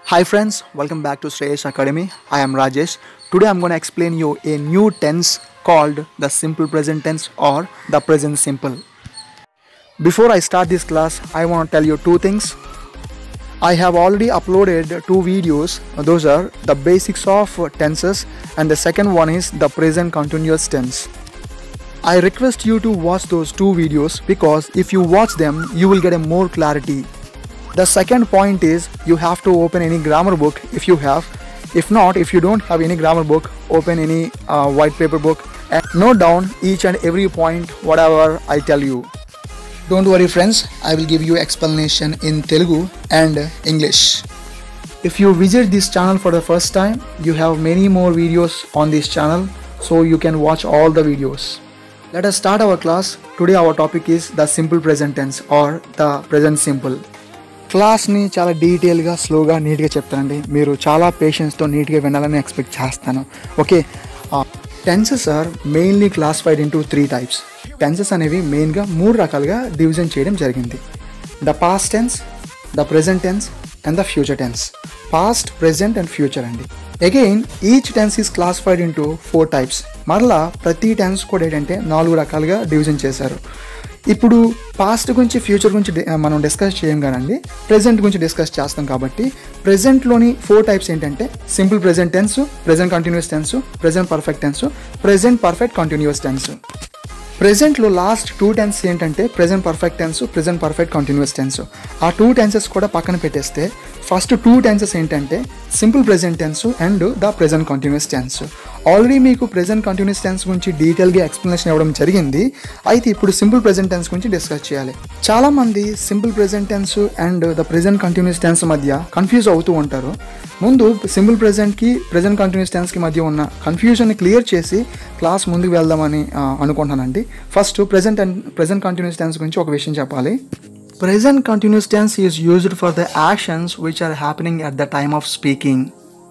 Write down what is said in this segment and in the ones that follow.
Hi friends, welcome back to Sreyesh Academy. I am Rajesh. Today I'm going to explain you a new tense called the simple present tense or the present simple. Before I start this class, I want to tell you two things. I have already uploaded two videos. Those are the basics of tenses and the second one is the present continuous tense. I request you to watch those two videos because if you watch them, you will get a more clarity. The second point is you have to open any grammar book if you have. If not, if you don't have any grammar book, open any uh, white paper book and note down each and every point whatever I tell you. Don't worry friends, I will give you explanation in Telugu and English. If you visit this channel for the first time, you have many more videos on this channel so you can watch all the videos. Let us start our class. Today our topic is the simple present tense or the present simple. క్లాస్ని చాలా డీటెయిల్గా స్లోగా నీట్గా చెప్తానండి మీరు చాలా పేషెన్స్తో నీట్గా వినాలని expect చేస్తాను okay tenses are mainly classified into three types tenses అనేవి మెయిన్గా మూడు రకాలుగా డివిజన్ చేయడం జరిగింది the past tense the present tense and the future tense past present and future అండి again each tense is classified into four types మరలా ప్రతి tense కూడా ఏంటంటే నాలుగు రకాలుగా డివిజన్ చేశారు ఇప్పుడు పాస్ట్ గురించి ఫ్యూచర్ గురించి డి- మనం డిస్కస్ చేయం కానండి ప్రెజెంట్ గురించి డిస్కస్ చేస్తాం కాబట్టి ప్రెజెంట్లోని ఫోర్ టైప్స్ ఏంటంటే simple present tense present continuous tense present perfect tense present perfect continuous tense ప్రెజెంట్లో లాస్ట్ టూ టెన్స్ ఏంటంటే present perfect tense present perfect continuous tense ఆ టూ టెన్సెస్ కూడా పక్కన పెట్టేస్తే ఫస్ట్ టూ టెన్సెస్ ఏంటంటే simple present tense and the present continuous tense already మీకు present continuous tense గురించి డీటెయిల్గా ఎక్స్ప్లెనేషన్ ఇవ్వడం జరిగింది అయితే ఇప్పుడు సింపుల్ ప్రెజెంట్ టెన్స్ గురించి డిస్కస్ చేయాలి చాలా మంది simple present tense and the present continuous tense మధ్య కన్ఫ్యూజ్ అవుతూ ఉంటారు ముందు సింపుల్ ప్రెజెంట్కి ప్రెజెంట్ కంటిన్యూస్ టెన్స్కి మధ్య ఉన్న కన్ఫ్యూజన్ని క్లియర్ చేసి క్లాస్ ముందుకు వెళ్దామని ఆ, అనుకుంటున్నానండి first present and present continuous tense గురించి ఒక విషయం చెప్పాలి present continuous tense is used for the actions which are happening at the time of speaking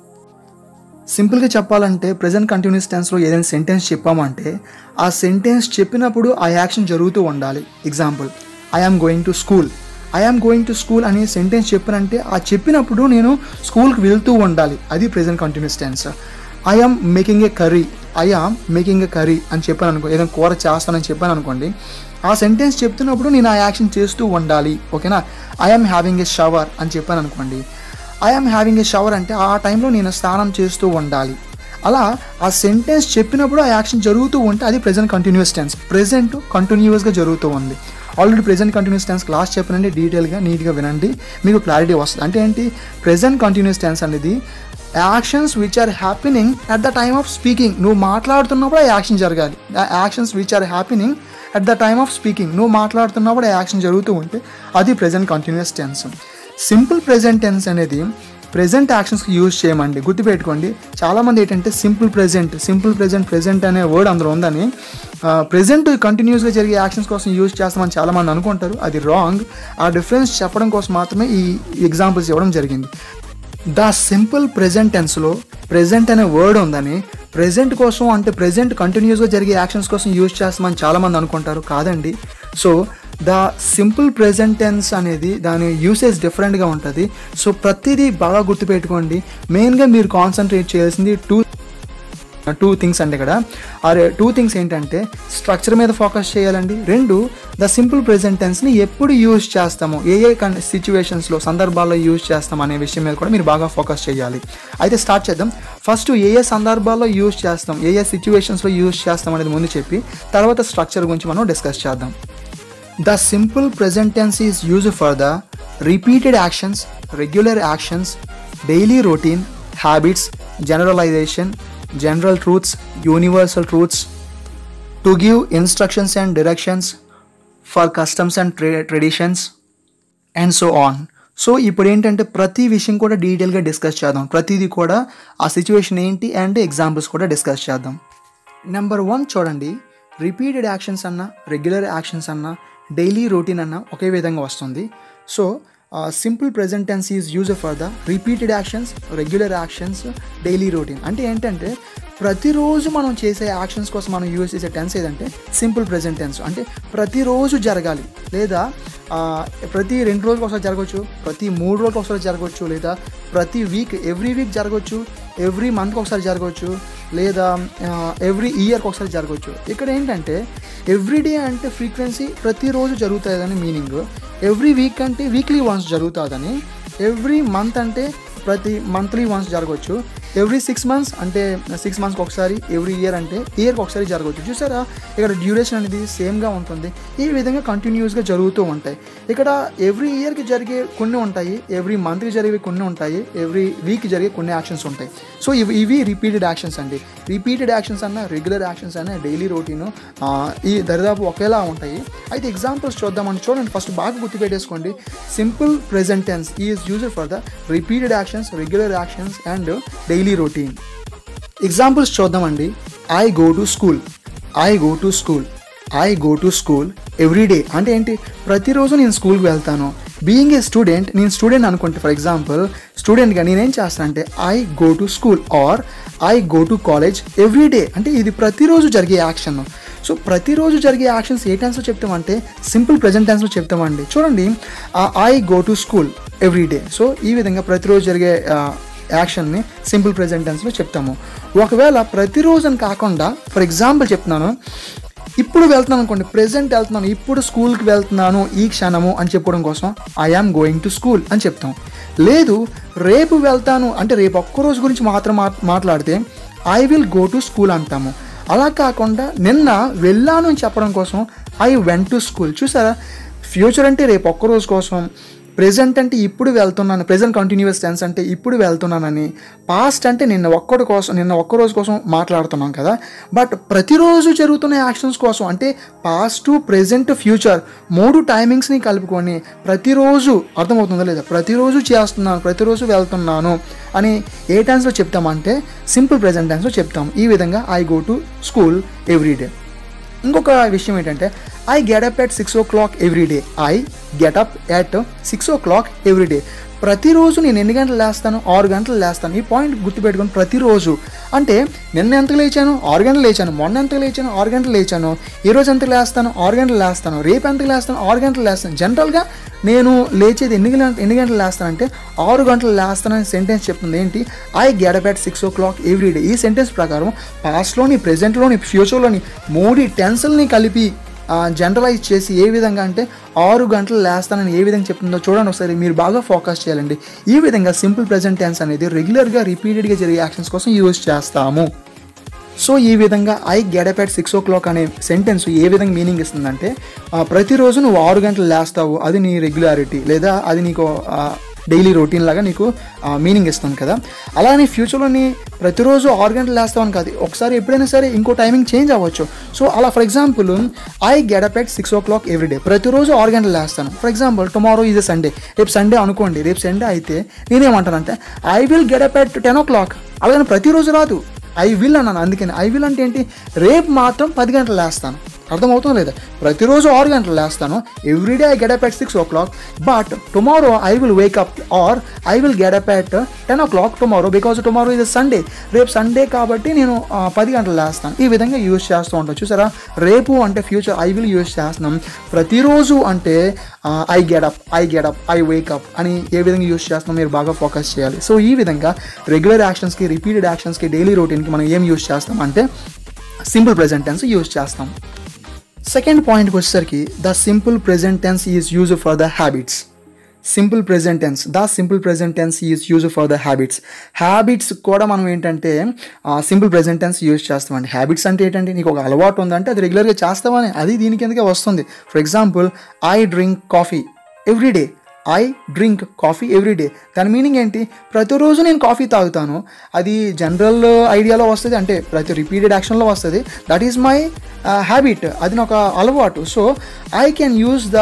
సింపుల్గా చెప్పాలంటే ప్రజెంట్ కంటిన్యూస్ టెన్స్లో ఏదైనా సెంటెన్స్ చెప్పామంటే ఆ సెంటెన్స్ చెప్పినప్పుడు ఆ యాక్షన్ జరుగుతూ ఉండాలి example I am going to school I am going to school అనే sentence చెప్పినంటే ఆ చెప్పినప్పుడు నేను స్కూల్కి వెళ్తూ ఉండాలి అది present continuous tense I am making a curry I am making a curry అని చెప్పాను అనుకో ఏదైనా కూర చేస్తానని చెప్పాను అనుకోండి ఆ సెంటెన్స్ చెప్తున్నప్పుడు నేను ఆ యాక్షన్ చేస్తూ ఉండాలి ఓకేనా I am having a shower అని చెప్పాను అనుకోండి ఐఎమ్ హ్యావింగ్ ఏ షవర్ అంటే ఆ టైంలో నేను స్నానం చేస్తూ ఉండాలి అలా ఆ సెంటెన్స్ చెప్పినప్పుడు ఆ యాక్షన్ జరుగుతూ ఉంటే అది ప్రెజెంట్ కంటిన్యూస్ టెన్స్ ప్రెజెంట్ కంటిన్యూస్గా జరుగుతూ ఉంది already present continuous tense class చెప్పనండి డీటెయిల్గా నీట్గా వినండి మీకు క్లారిటీ వస్తుంది అంటే ఏంటి ప్రెజెంట్ కంటిన్యూస్ టెన్స్ అనేది actions which are happening at the time of speaking నువ్వు మాట్లాడుతున్నప్పుడు ఆ యాక్షన్ జరగాలి ఆ actions which are happening at the time of speaking నువ్వు మాట్లాడుతున్నప్పుడు ఆ యాక్షన్ జరుగుతూ ఉంటే అది present continuous tense simple present tense అనేది ప్రెజెంట్ యాక్షన్స్కి యూజ్ చేయమండి గుర్తుపెట్టుకోండి చాలామంది ఏంటంటే simple present simple present present అనే వర్డ్ అందులో ఉందని ప్రెజెంట్ కంటిన్యూస్గా జరిగే యాక్షన్స్ కోసం యూజ్ చేస్తామని చాలామంది అనుకుంటారు అది రాంగ్ ఆ డిఫరెన్స్ చెప్పడం కోసం మాత్రమే ఈ ఎగ్జాంపుల్స్ ఇవ్వడం జరిగింది ద సింపుల్ ప్రెజెంట్ టెన్స్లో ప్రెజెంట్ అనే వర్డ్ ఉందని ప్రెజెంట్ కోసం అంటే ప్రెజెంట్ కంటిన్యూస్గా జరిగే యాక్షన్స్ కోసం యూజ్ చేస్తామని చాలామంది అనుకుంటారు కాదండి so the simple present tense అనేది దాని యూసేజ్ డిఫరెంట్గా ఉంటుంది సో ప్రతిదీ బాగా గుర్తుపెట్టుకోండి మెయిన్గా మీరు కాన్సన్ట్రేట్ చేయాల్సింది టూ టూ థింగ్స్ అండి ఇక్కడ ఆ టూ థింగ్స్ ఏంటంటే స్ట్రక్చర్ మీద ఫోకస్ చేయాలండి రెండు ద సింపుల్ ప్రెజెంట్ టెన్స్ని ఎప్పుడు యూజ్ చేస్తాము ఏ ఏ కన్ సిచ్యువేషన్స్లో సందర్భాల్లో యూజ్ చేస్తాం అనే విషయం మీద కూడా మీరు బాగా ఫోకస్ చేయాలి అయితే స్టార్ట్ చేద్దాం ఫస్ట్ ఏ ఏ సందర్భాల్లో యూజ్ చేస్తాం ఏ ఏ సిచ్యువేషన్స్లో యూజ్ చేస్తాం అనేది ముందు చెప్పి తర్వాత స్ట్రక్చర్ గురించి మనం డిస్కస్ చేద్దాం The simple present tense is used for the repeated actions, regular actions, daily routine, habits, generalization, general truths, universal truths, to give instructions and directions for customs and tra- traditions, and so on so ఇప్పుడు ఏంటంటే ప్రతి విషయం కూడా డీటెయిల్గా discuss చేద్దాం ప్రతిదీ కూడా ఆ సిచ్యువేషన్ ఏంటి అండ్ ఎగ్జాంపుల్స్ కూడా డిస్కస్ చేద్దాం నెంబర్ వన్ చూడండి రిపీటెడ్ యాక్షన్స్ అన్న రెగ్యులర్ యాక్షన్స్ అన్న డైలీ రొటీన్ అన్న ఒకే విధంగా వస్తుంది so simple present tense is use for the repeated actions regular actions daily routine అంటే ఏంటంటే ప్రతిరోజు మనం చేసే యాక్షన్స్ కోసం మనం యూజ్ చేసే టెన్స్ ఏదంటే సింపుల్ ప్రెజెంట్ టెన్స్ అంటే ప్రతిరోజు జరగాలి లేదా ఆ, ప్రతి రెండు రోజులకు ఒకసారి జరగవచ్చు ప్రతి మూడు రోజులకు ఒకసారి జరగవచ్చు లేదా ప్రతి వీక్ ఎవ్రీ వీక్ జరగవచ్చు ఎవ్రీ మంత్కి ఒకసారి జరగవచ్చు లేదా ఎవ్రీ ఇయర్కి ఒకసారి జరగవచ్చు ఇక్కడ ఏంటంటే ఎవ్రీ డే అంటే ఫ్రీక్వెన్సీ ప్రతిరోజు జరుగుతుందని మీనింగ్ ఎవ్రీ వీక్ అంటే వీక్లీ వన్స్ జరుగుతుందని ఎవ్రీ మంత్ అంటే ప్రతి మంత్లీ వన్స్ జరగవచ్చు ఎవ్రీ సిక్స్ మంత్స్ అంటే సిక్స్ మంత్స్కి ఒకసారి ఎవ్రీ ఇయర్ అంటే ఇయర్కి ఒకసారి జరగవచ్చు చూసారా ఇక్కడ డ్యూరేషన్ అనేది సేమ్గా ఉంటుంది ఈ విధంగా కంటిన్యూస్గా జరుగుతూ ఉంటాయి ఇక్కడ ఎవ్రీ ఇయర్కి జరిగే కొన్ని ఉంటాయి ఎవ్రీ మంత్కి జరిగే కొన్ని ఉంటాయి ఎవ్రీ వీక్కి జరిగే కొన్ని యాక్షన్స్ ఉంటాయి సో ఇవి ఇవి రిపీటెడ్ యాక్షన్స్ అండి రిపీటెడ్ యాక్షన్స్ అన్న రెగ్యులర్ యాక్షన్స్ అన్న డైలీ రొటీన్ ఈ దరిదాపు ఒకేలా ఉంటాయి అయితే ఎగ్జాంపుల్స్ చూద్దామని చూడండి ఫస్ట్ బాగా గుర్తుపెట్టేసుకోండి simple present tense is used for the repeated actions regular actions and daily routine examples చూద్దామండి I go to school I go to school I go to school every day అంటే ఏంటి ప్రతిరోజు నేను స్కూల్కి వెళ్తాను బీయింగ్ ఏ స్టూడెంట్ నేను student అనుకుంటే for example స్టూడెంట్గా నేనేం చేస్తానంటే I go to school or I go to college every day అంటే ఇది ప్రతిరోజు జరిగే యాక్షన్ సో ప్రతిరోజు జరిగే యాక్షన్స్ ఏ టెన్స్లో చెప్తామంటే సింపుల్ ప్రజెంట్ టెన్స్లో చెప్తామండి చూడండి I go to school every day so ఈ విధంగా ప్రతిరోజు జరిగే యాక్షన్ని సింపుల్ ప్రెజెంట్ టెన్స్లో చెప్తాము ఒకవేళ ప్రతిరోజు అని కాకుండా ఫర్ ఎగ్జాంపుల్ చెప్తున్నాను ఇప్పుడు వెళ్తున్నాను అనుకోండి ప్రెజెంట్ వెళ్తున్నాను ఇప్పుడు స్కూల్కి వెళ్తున్నాను ఈ క్షణము అని చెప్పుకోవడం కోసం I am going to school అని చెప్తాం లేదు రేపు వెళ్తాను అంటే రేపు ఒక్క రోజు గురించి మాత్రం మాట్- మాట్లాడితే I will go to school అంటాము అలా కాకుండా నిన్న వెళ్ళాను అని చెప్పడం కోసం ఐ వెంట్ టు స్కూల్ చూసారా ఫ్యూచర్ అంటే రేపు ఒక్క రోజు కోసం ప్రెజెంట్ అంటే ఇప్పుడు వెళ్తున్నాను ప్రెజెంట్ కంటిన్యూస్ టెన్స్ అంటే ఇప్పుడు వెళ్తున్నానని పాస్ట్ అంటే నిన్న ఒక్కటి కోసం నిన్న ఒక్క రోజు కోసం మాట్లాడుతున్నాం కదా బట్ ప్రతిరోజు జరుగుతున్న యాక్షన్స్ కోసం అంటే పాస్ట్ ప్రెజెంట్ ఫ్యూచర్ మూడు టైమింగ్స్ని కలుపుకొని ప్రతిరోజు అర్థమవుతుందా లేదా ప్రతిరోజు చేస్తున్నాను ప్రతిరోజు వెళ్తున్నాను అని ఏ టెన్స్లో చెప్తామంటే సింపుల్ ప్రెజెంట్ టెన్స్లో చెప్తాం ఈ విధంగా I go to school every day ఇంకొక విషయం ఏంటంటే I get up at six o'clock every day I get up at six o'clock every day ప్రతిరోజు నేను ఎన్ని గంటలు లేస్తాను ఆరు గంటలు లేస్తాను ఈ పాయింట్ గుర్తుపెట్టుకొని ప్రతిరోజు అంటే నిన్న ఎంత లేచాను ఆరు గంటలు లేచాను మొన్న ఎంత లేచాను ఆరు గంటలు లేచాను ఈ రోజు ఎంత లేస్తాను ఆరు గంటలు లేస్తాను రేపు ఎంత లేస్తాను ఆరు గంటలు లేస్తాను జనరల్గా నేను లేచేది ఎన్ని గంటలు ఎన్ని గంటలు లేస్తానంటే ఆరు గంటలు లేస్తానని సెంటెన్స్ చెప్తుంది ఏంటి I get up at six o'clock every day ఈ సెంటెన్స్ ప్రకారం పాస్ట్లోని ప్రెజెంట్లోని ఫ్యూచర్లోని మూడు టెన్స్ని కలిపి జనరలైజ్ చేసి ఏ విధంగా అంటే ఆరు గంటలు లేస్తానని ఏ విధంగా చెప్తుందో చూడండి ఒకసారి మీరు బాగా ఫోకస్ చేయాలండి ఈ విధంగా సింపుల్ ప్రెజెంట్ టెన్స్ అనేది రెగ్యులర్గా రిపీటెడ్గా జరిగే యాక్షన్స్ కోసం యూజ్ చేస్తాము సో ఈ విధంగా I get up at six o'clock అనే సెంటెన్స్ ఏ విధంగా మీనింగ్ ఇస్తుందంటే ఆ, ప్రతిరోజు నువ్వు ఆరు గంటలు లేస్తావు అది నీ రెగ్యులారిటీ లేదా అది నీకు డైలీ రొటీన్ లాగా నీకు మీనింగ్ ఇస్తుంది కదా అలానే ఫ్యూచర్లోని ప్రతిరోజు ఆరు గంటలు లేస్తావు అని కాదు ఒకసారి ఎప్పుడైనా సరే ఇంకో టైమింగ్ చేంజ్ అవ్వచ్చు సో అలా for example I get up at six o'clock every day ప్రతిరోజు ఆరు గంటలు లేస్తాను for example tomorrow is Sunday రేపు సండే అనుకోండి రేపు సండే అయితే నేనేమంటానంటే I will get up at ten o'clock అలాగని ప్రతిరోజు రాదు ఐ విల్ అన్నాను అందుకని ఐ విల్ అంటే ఏంటి రేపు మాత్రం పది గంటలు లేస్తాను అర్థమవుతుందో లేదా ప్రతిరోజు ఆరు గంటలు లేస్తాను every day I get up at six o'clock but tomorrow I will wake up or I will get up at ten o'clock tomorrow because tomorrow ఇది సండే రేపు సండే కాబట్టి నేను ఆ, పది గంటలు లేస్తాను ఈ విధంగా యూజ్ చేస్తూ ఉంటాను చూసారా రేపు అంటే ఫ్యూచర్ ఐ విల్ యూజ్ చేస్తున్నాం ప్రతిరోజు అంటే I get up I get up I wake up అని ఏ విధంగా యూజ్ చేస్తున్నాం మీరు బాగా ఫోకస్ చేయాలి సో ఈ విధంగా రెగ్యులర్ యాక్షన్స్కి రిపీటెడ్ యాక్షన్స్కి డైలీ రొటీన్కి మనం ఏం యూజ్ చేస్తాం అంటే సింపుల్ ప్రెజెంట్ టెన్స్ యూజ్ చేస్తాం సెకండ్ పాయింట్కి వచ్చేసరికి the simple present tense is use for the habits simple present tense the simple present tense is use for the habits habits కూడా మనం ఏంటంటే సింపుల్ ప్రెజెంట్ టెన్స్ యూజ్ చేస్తామండి habits అంటే ఏంటంటే నీకు ఒక అలవాటు ఉందంటే అది రెగ్యులర్గా చేస్తామని అది దీని కిందకే వస్తుంది for example I drink coffee every day I drink coffee every day దాని మీనింగ్ ఏంటి ప్రతిరోజు నేను కాఫీ తాగుతాను అది జనరల్ ఐడియాలో వస్తుంది అంటే ప్రతి రిపీటెడ్ యాక్షన్లో వస్తుంది దట్ ఈస్ మై హ్యాబిట్ అది నాకు ఒక అలవాటు so I can use the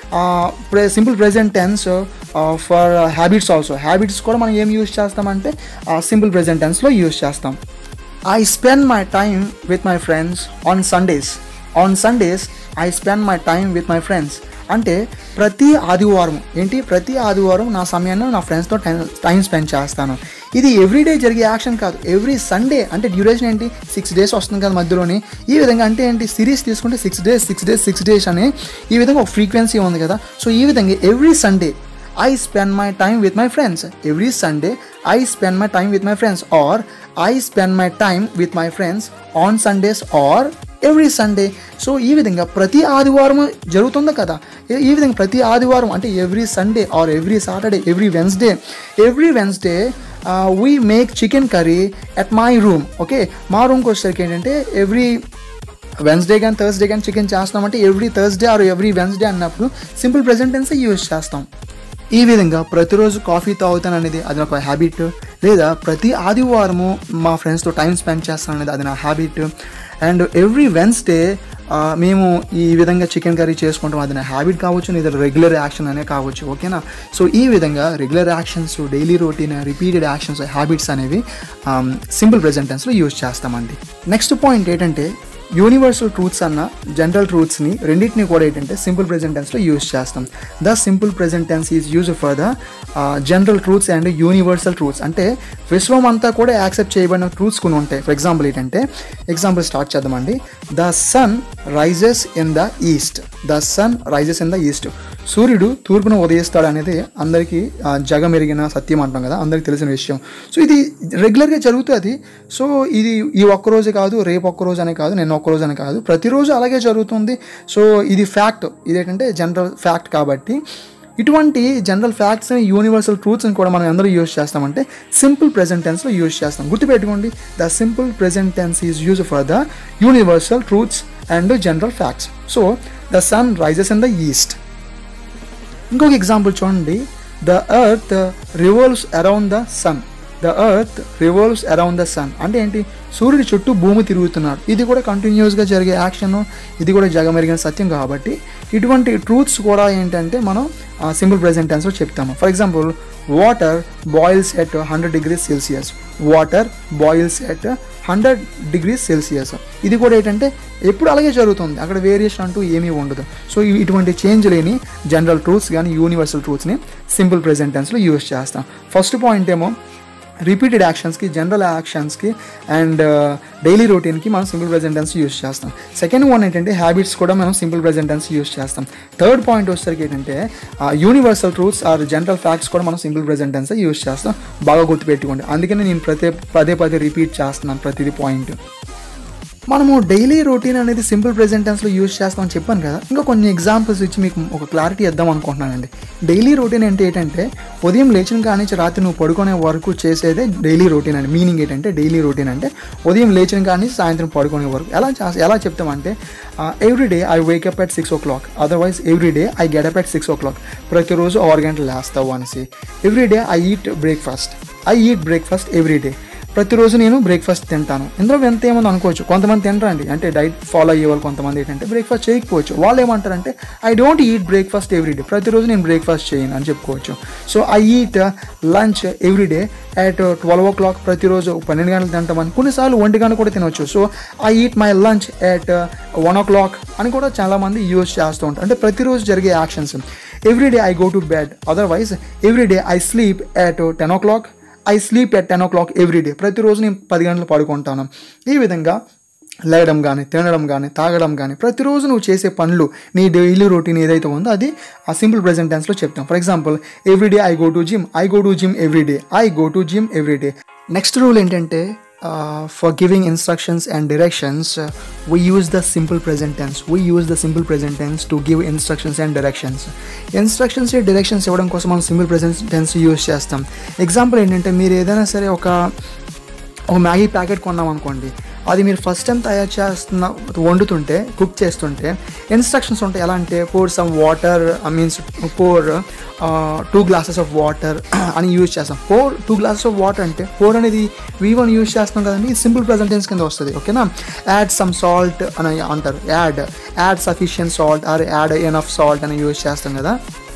simple present tense for habits also habits కూడా మనం ఏం యూస్ చేస్తామంటే సింపుల్ ప్రెజెంట్ టెన్స్లో యూస్ చేస్తాం I spend my time with my friends on Sundays on Sundays I spend my time with my friends అంటే ప్రతి ఆదివారం ఏంటి ప్రతి ఆదివారం నా సమయాన్ని నా ఫ్రెండ్స్తో టైం టైం స్పెండ్ చేస్తాను ఇది ఎవ్రీడే జరిగే యాక్షన్ కాదు ఎవ్రీ సండే అంటే డ్యూరేషన్ ఏంటి సిక్స్ డేస్ వస్తుంది కదా మధ్యలోని ఈ విధంగా అంటే ఏంటి సిరీస్ తీసుకుంటే six days six days six days అని ఈ విధంగా ఒక ఫ్రీక్వెన్సీ ఉంది కదా సో ఈ విధంగా every Sunday I spend my time with my friends every Sunday I spend my time with my friends or I spend my time with my friends on Sundays or every Sunday so ఈ విధంగా ప్రతి ఆదివారం జరుగుతుంది కదా ఈ- ఈ విధంగా ప్రతి ఆదివారం అంటే every Sunday or every Saturday every Wednesday every Wednesday we make chicken curry at my room okay మా రూమ్కి వచ్చేసరికి ఏంటంటే ఎవ్రీ వెన్స్డే కానీ థర్స్డే కానీ చికెన్ చేస్తామంటే every Thursday or every Wednesday అన్నప్పుడు సింపుల్ ప్రెజెంట్ టెన్స్ యూజ్ చేస్తాం ఈ విధంగా ప్రతిరోజు కాఫీ తాగుతాను అనేది అది ఒక హ్యాబిట్ లేదా ప్రతి ఆదివారము మా ఫ్రెండ్స్తో టైం స్పెండ్ చేస్తాను అనేది అది నా హ్యాబిట్ అండ్ ఎవ్రీ వెన్స్డే మేము ఈ విధంగా చికెన్ కర్రీ చేసుకుంటాం అది నా హ్యాబిట్ కావచ్చు లేదా రెగ్యులర్ యాక్షన్ అనే కావచ్చు ఓకేనా సో ఈ విధంగా regular actions daily routine repeated actions habits అనేవి సింపుల్ ప్రెజెంటెన్స్లో యూజ్ చేస్తామండి నెక్స్ట్ పాయింట్ ఏంటంటే యూనివర్సల్ ట్రూత్స్ అన్న జనరల్ ట్రూత్స్ని రెండింటిని కూడా ఏంటంటే సింపుల్ ప్రెజెంట్ టెన్స్లో యూజ్ చేస్తాం the simple present tense is use for the general truths and universal truths అంటే విశ్వం అంతా కూడా యాక్సెప్ట్ చేయబడిన ట్రూత్స్ కొన్ని ఉంటాయి ఫర్ ఎగ్జాంపుల్ ఏంటంటే ఎగ్జాంపుల్ స్టార్ట్ చేద్దామండి the sun rises in the east the sun rises in the east సూర్యుడు తూర్పున ఉదయిస్తాడు అనేది అందరికీ ఆ, జగమెరిగిన సత్యం అంటాం కదా అందరికీ తెలిసిన విషయం సో ఇది రెగ్యులర్గా జరుగుతుంది సో ఇది ఈ ఒక్క రోజు కాదు రేపు ఒక్క రోజు అనే కాదు నేను ఒక్క రోజు అని కాదు ప్రతిరోజు అలాగే జరుగుతుంది సో ఇది ఫ్యాక్ట్ ఇదేంటంటే జనరల్ ఫ్యాక్ట్ కాబట్టి ఇటువంటి జనరల్ ఫ్యాక్ట్స్ యూనివర్సల్ ట్రూత్స్ని కూడా మనం అందరూ యూజ్ చేస్తామంటే సింపుల్ ప్రెజెంట్ టెన్స్లో యూజ్ చేస్తాం గుర్తుపెట్టుకోండి the simple present tense is use for the universal truths and general facts so the sun rises in the east ఇంకొక ఎగ్జాంపుల్ చూడండి the earth revolves around the sun the earth revolves around the sun అంటే ఏంటి సూర్యుడి చుట్టూ భూమి తిరుగుతున్నాడు ఇది కూడా కంటిన్యూస్గా జరిగే యాక్షన్ ఇది కూడా జగమెరిగిన సత్యం కాబట్టి ఇటువంటి ట్రూత్స్ కూడా ఏంటంటే మనం సింపుల్ ప్రెజెంట్ టెన్స్లో చెప్తాము for example water boils at hundred degrees Celsius water boils at hundred degrees Celsius ఇది కూడా ఏంటంటే ఎప్పుడు అలాగే జరుగుతుంది అక్కడ వేరియేషన్ అంటూ ఏమీ ఉండదు సో ఇవి- ఇటువంటి చేంజ్ లేని జనరల్ ట్రూత్స్ కానీ యూనివర్సల్ ట్రూత్స్ని సింపుల్ ప్రెజెంట్ టెన్స్లో యూజ్ చేస్తాం ఫస్ట్ పాయింట్ ఏమో రిపీటెడ్ యాక్షన్స్కి జనరల్ యాక్షన్స్కి అండ్ డైలీ రొటీన్కి మనం సింపుల్ ప్రెజెంట్ టెన్స్ యూస్ చేస్తాం సెకండ్ వన్ ఏంటంటే హ్యాబిట్స్ కూడా మనం సింపుల్ ప్రెజెంట్ టెన్స్ యూస్ చేస్తాం థర్డ్ పాయింట్ వచ్చేసరికి ఏంటంటే universal truths or general facts కూడా మనం సింపుల్ ప్రెజెంట్ టెన్స్ యూస్ చేస్తాం బాగా గుర్తుపెట్టుకోండి అందుకని నేను ప్రతి పదే పదే రిపీట్ చేస్తున్నాను ప్రతిదీ పాయింట్ మనము డైలీ రొటీన్ అనేది సింపుల్ ప్రెజెంట్ టెన్స్లో యూజ్ చేస్తామని చెప్పాను కదా ఇంకా కొన్ని ఎగ్జాంపుల్స్ ఇచ్చి మీకు ఒక క్లారిటీ ఇద్దాం అనుకుంటున్నానండి డైలీ రొటీన్ అంటే ఏంటంటే ఉదయం లేచిన కాడి నుంచి రాత్రి నువ్వు పడుకునే వరకు చేసేదే డైలీ రొటీన్ అండి మీనింగ్ ఏంటంటే డైలీ రొటీన్ అంటే ఉదయం లేచిన కాడి నుంచి సాయంత్రం పడుకునే వరకు ఎలా చేస్తా ఎలా చెప్తామంటే every day I wake up at six o'clock otherwise every day I get up at six o'clock ప్రతిరోజు ఆరు గంటలు లేస్తావు అనేసి every day I eat breakfast I eat breakfast every day ప్రతిరోజు నేను బ్రేక్ఫాస్ట్ తింటాను ఇందులో ఎంత ఏముంది అనుకోవచ్చు కొంతమంది తినరండి అంటే డైట్ ఫాలో అయ్యే వాళ్ళు కొంతమంది ఏంటంటే బ్రేక్ఫాస్ట్ చేయకపోవచ్చు వాళ్ళు ఏమంటారంటే I don't eat breakfast every day ప్రతిరోజు నేను బ్రేక్ఫాస్ట్ చేయను అని చెప్పుకోవచ్చు so I eat lunch every day at twelve o'clock ప్రతిరోజు పన్నెండు గంటలు తింటామని కొన్నిసార్లు ఒంటి గంట కూడా తినవచ్చు so I eat my lunch at one o'clock అని కూడా చాలామంది యూజ్ చేస్తూ ఉంటారు అంటే ప్రతిరోజు జరిగే actions every day I go to bed otherwise every day I sleep at ten o'clock I sleep at ten o'clock every day ప్రతిరోజు నేను పది గంటలు పడుకుంటాను ఈ విధంగా లేయడం కానీ తినడం కానీ తాగడం కానీ ప్రతిరోజు నువ్వు చేసే పనులు నీ డైలీ రొటీన్ ఏదైతే ఉందో అది ఆ సింపుల్ ప్రెజెంట్ టెన్స్లో చెప్తాం for example every day I go to gym I go to gym every day I go to gym every day next rule ఏంటంటే for giving instructions and directions we use the simple present tense we use the simple present tense to give instructions and directions instructions directions ఇవ్వడం కోసం మనం simple present tense use చేస్తాం example ఏంటంటే మీరు ఏదైనా సరే ఒక ఒక మ్యాగీ ప్యాకెట్ కొన్నాం అనుకోండి అది మీరు ఫస్ట్ టైం తయారు చేస్తున్న వండుతుంటే కుక్ చేస్తుంటే ఇన్స్ట్రక్షన్స్ ఉంటాయి ఎలా అంటే pour some water means pour two glasses of water అని యూజ్ చేస్తాం pour two glasses of water అంటే ఫోర్ అనేది వీ వన్ యూజ్ చేస్తాం కదండి సింపుల్ ప్రజెంటెన్స్ కింద వస్తుంది ఓకేనా యాడ్ సమ్ సాల్ట్ అని అంటారు add add sufficient salt or add enough salt అని యూజ్ చేస్తాం కదా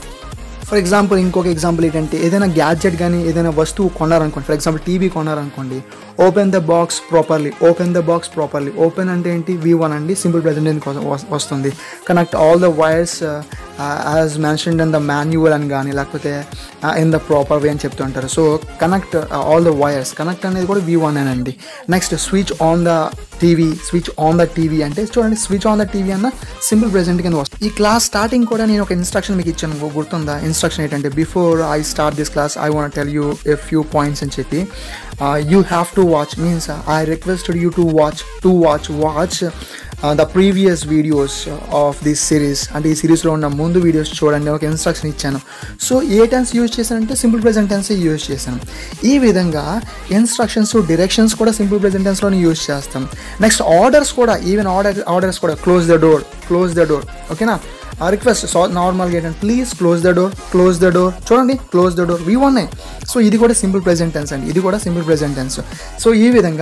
ఫర్ ఎగ్జాంపుల్ ఇంకొక ఎగ్జాంపుల్ ఏంటంటే ఏదైనా గ్యాడ్జెట్ కానీ ఏదైనా వస్తువు కొన్నారనుకోండి ఫర్ ఎగ్జాంపుల్ టీవీ కొన్నారనుకోండి open the box properly open the box properly open అంటే ఏంటి వి వన్ అండి సింపుల్ ప్రెజెంట్ కోసం వస్తుంది connect all the wires as mentioned in the manual అని కానీ లేకపోతే ఇన్ ద ప్రాపర్ వే అని చెప్తుంటారు so connect all the wires connect అనేది కూడా వి వన్ అండి next switch on the TV switch on the TV అంటే చూడండి స్విచ్ ఆన్ ద టీవీ అన్న సింపుల్ ప్రెజెంట్ కింద వస్తుంది ఈ క్లాస్ స్టార్టింగ్ కూడా నేను ఒక ఇన్స్ట్రక్షన్ మీకు ఇచ్చాను గు- గుర్తుందా ఇన్స్ట్రక్షన్ ఏంటంటే before I start this class I want tell you a few points అని చెప్పి you have to watch means I requested you to watch to watch watch the previous videos of this series అంటే ఈ సిరీస్లో ఉన్న ముందు videos చూడండి ఒక instruction ఇచ్చాను సో ఏ టెన్స్ యూజ్ చేశానంటే సింపుల్ ప్రెజెంట్ టెన్స్ యూజ్ చేశాను ఈ విధంగా ఇన్స్ట్రక్షన్స్ డైరెక్షన్స్ కూడా సింపుల్ ప్రెజెంట్ టెన్స్లోనే యూజ్ చేస్తాం నెక్స్ట్ ఆర్డర్స్ కూడా ఈవెన్ ఆర్డర్ ఆర్డర్స్ కూడా close the door close the door ఓకేనా రిక్వెస్ట్ సో నార్మల్గా ఏంటంటే please close the door close the door చూడండి క్లోజ్ ద డోర్ వి ఉన్నాయి సో ఇది కూడా సింపుల్ ప్రెజెంట్ టెన్స్ అండి ఇది కూడా సింపుల్ ప్రెజెంట్ టెన్స్ సో ఈ విధంగా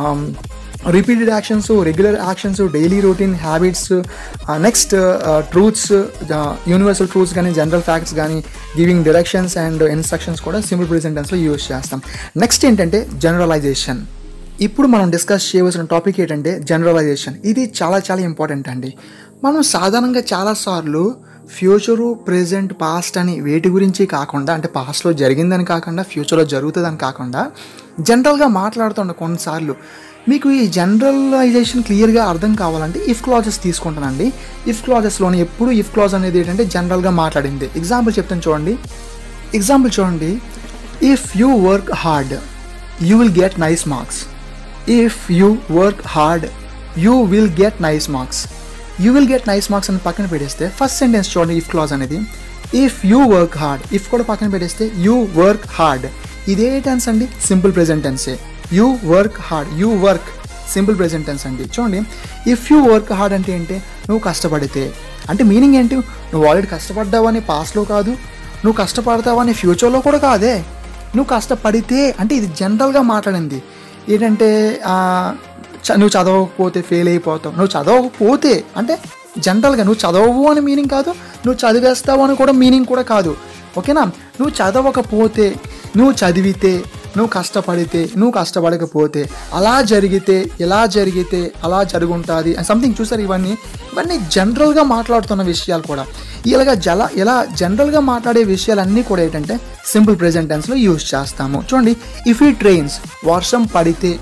repeated actions regular actions daily routine habits next truths universal truths కానీ జనరల్ ఫ్యాక్ట్స్ కానీ గివింగ్ డైరెక్షన్స్ అండ్ ఇన్స్ట్రక్షన్స్ కూడా సింపుల్ ప్రెజెంట్ టెన్స్లో యూజ్ చేస్తాం నెక్స్ట్ ఏంటంటే జనరలైజేషన్ ఇప్పుడు మనం డిస్కస్ చేయవలసిన టాపిక్ ఏంటంటే జనరలైజేషన్ ఇది చాలా చాలా ఇంపార్టెంట్ అండి మనం సాధారణంగా చాలాసార్లు ఫ్యూచరు ప్రెజెంట్ పాస్ట్ అని వేటి గురించి కాకుండా అంటే పాస్ట్లో జరిగిందని కాకుండా ఫ్యూచర్లో జరుగుతుందని కాకుండా జనరల్గా మాట్లాడుతుండే కొన్నిసార్లు మీకు ఈ జనరలైజేషన్ క్లియర్గా అర్థం కావాలంటే ఇఫ్ క్లాజెస్ తీసుకుంటానండి ఇఫ్ క్లాజెస్లోని ఎప్పుడు ఇఫ్ క్లాజ్ అనేది ఏంటంటే జనరల్గా మాట్లాడింది ఎగ్జాంపుల్ చెప్తాను చూడండి ఎగ్జాంపుల్ చూడండి if you work hard you will get nice marks if you work hard you will get nice marks you will get nice marks అని పక్కన పెట్టేస్తే ఫస్ట్ సెంటెన్స్ చూడండి ఇఫ్ క్లాజ్ అనేది if you work hard if కూడా పక్కన పెట్టేస్తే you work hard ఇదే tense అండి సింపుల్ ప్రెజెంట్ టెన్సే you work hard you work simple present tense అండి చూడండి ఇఫ్ యూ వర్క్ హార్డ్ అంటే ఏంటి నువ్వు కష్టపడితే అంటే మీనింగ్ ఏంటి నువ్వు ఆల్రెడీ కష్టపడ్డావని పాస్ట్లో కాదు నువ్వు కష్టపడతావని ఫ్యూచర్లో కూడా కాదే నువ్వు కష్టపడితే అంటే ఇది జనరల్గా మాట్లాడింది ఏంటంటే ఆ, చ- నువ్వు చదవకపోతే ఫెయిల్ అయిపోతావు నువ్వు చదవకపోతే అంటే జనరల్గా నువ్వు చదవవు అని మీనింగ్ కాదు నువ్వు చదివేస్తావు అని కూడా మీనింగ్ కూడా కాదు ఓకేనా నువ్వు చదవకపోతే నువ్వు చదివితే నువ్వు కష్టపడితే నువ్వు కష్టపడకపోతే అలా జరిగితే ఎలా జరిగితే అలా జరుగుంటుంది సంథింగ్ చూసారు ఇవన్నీ ఇవన్నీ జనరల్గా మాట్లాడుతున్న విషయాలు కూడా ఇలాగా జల ఇలా జనరల్గా మాట్లాడే విషయాలన్నీ కూడా ఏంటంటే సింపుల్ ప్రెజెంట్ టెన్స్లో యూజ్ చేస్తాము చూడండి ఇఫ్ ఈ ట్రైన్స్ వర్షం పడితే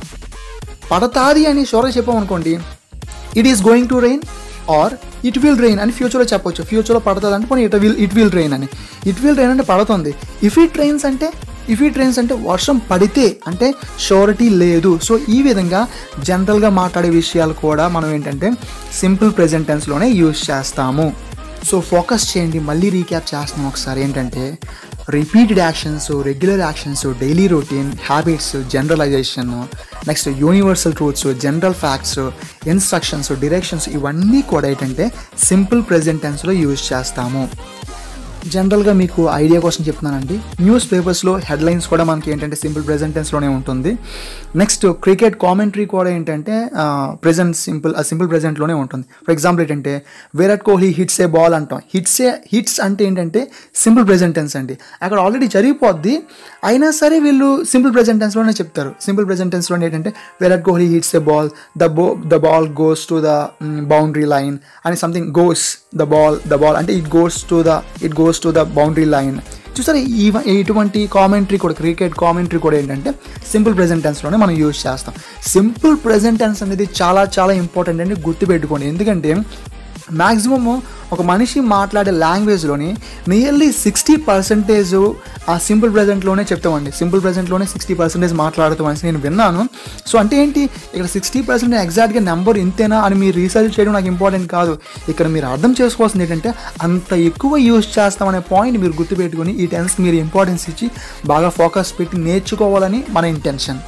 పడతాది అని షోర్గా చెప్పామనుకోండి it is going to rain or it will rain అని ఫ్యూచర్లో చెప్పొచ్చు ఫ్యూచర్లో పడుతుంది అంటే పోనీ it will it will rain అని ఇట్ విల్ రెయిన్ అంటే పడుతుంది ఇఫ్ ఈ ట్రైన్స్ అంటే ఇఫ్ ఈ ట్రైన్స్ అంటే వర్షం పడితే అంటే షోరిటీ లేదు సో ఈ విధంగా జనరల్గా మాట్లాడే విషయాలు కూడా మనం ఏంటంటే సింపుల్ ప్రెజెంట్ టెన్స్లోనే యూజ్ చేస్తాము సో ఫోకస్ చేయండి మళ్ళీ రీక్యాప్ చేస్తున్నాం ఒకసారి ఏంటంటే repeated actions regular actions daily routine habits generalisation next universal truths general facts instructions directions ఇవన్నీ కూడా ఏంటంటే సింపుల్ ప్రెజెంట్ టెన్స్లో యూజ్ చేస్తాము జనరల్గా మీకు ఐడియా కోసం చెప్తున్నానండి న్యూస్ పేపర్స్లో హెడ్లైన్స్ కూడా మనకి ఏంటంటే సింపుల్ ప్రెజెంట్ టెన్స్లోనే ఉంటుంది నెక్స్ట్ క్రికెట్ కామెంటరీ కూడా ఏంటంటే ప్రెజెంట్ సింపుల్ సింపుల్ ప్రెజెంట్లోనే ఉంటుంది ఫర్ ఎగ్జాంపుల్ ఏంటంటే Virat Kohli hits a ball అంటాం హిట్స్ ఏ హిట్స్ అంటే ఏంటంటే సింపుల్ ప్రెజెంట్ టెన్స్ అండి అక్కడ ఆల్రెడీ జరిగిపోద్ది అయినా సరే వీళ్ళు సింపుల్ ప్రెజెంట్ టెన్స్లోనే చెప్తారు సింపుల్ ప్రెజెంట్ టెన్స్లో ఏంటంటే Virat Kohli hits a ball the బో the ball goes to the boundary line అని something goes the ball the ball అంటే it goes to the it goes to the boundary line చూసారా ఈ ఇటువంటి commentary కూడా క్రికెట్ కామెంటరీ కూడా ఏంటంటే సింపుల్ ప్రెజెంట్ టెన్స్లోనే మనం యూజ్ చేస్తాం సింపుల్ ప్రెజెంట్ టెన్స్ అనేది చాలా చాలా ఇంపార్టెంట్ అండి గుర్తుపెట్టుకోండి ఎందుకంటే మ్యాక్సిమమ్ ఒక మనిషి మాట్లాడే లాంగ్వేజ్లోని నియర్లీ సిక్స్టీ పర్సెంటేజ్ ఆ సింపుల్ ప్రజెంట్లోనే చెప్తామండి సింపుల్ ప్రజెంట్లోనే సిక్స్టీ పర్సెంటేజ్ మాట్లాడుతామని నేను విన్నాను సో అంటే ఏంటి ఇక్కడ సిక్స్టీ పర్సెంట్ ఎగ్జాక్ట్గా నెంబర్ ఇంతేనా అని మీరు రీసెర్చ్ చేయడం నాకు ఇంపార్టెంట్ కాదు ఇక్కడ మీరు అర్థం చేసుకోవాల్సింది ఏంటంటే అంత ఎక్కువ యూజ్ చేస్తామనే పాయింట్ మీరు గుర్తుపెట్టుకొని ఈ టెన్స్కి మీరు ఇంపార్టెన్స్ ఇచ్చి బాగా ఫోకస్ పెట్టి నేర్చుకోవాలని మన intention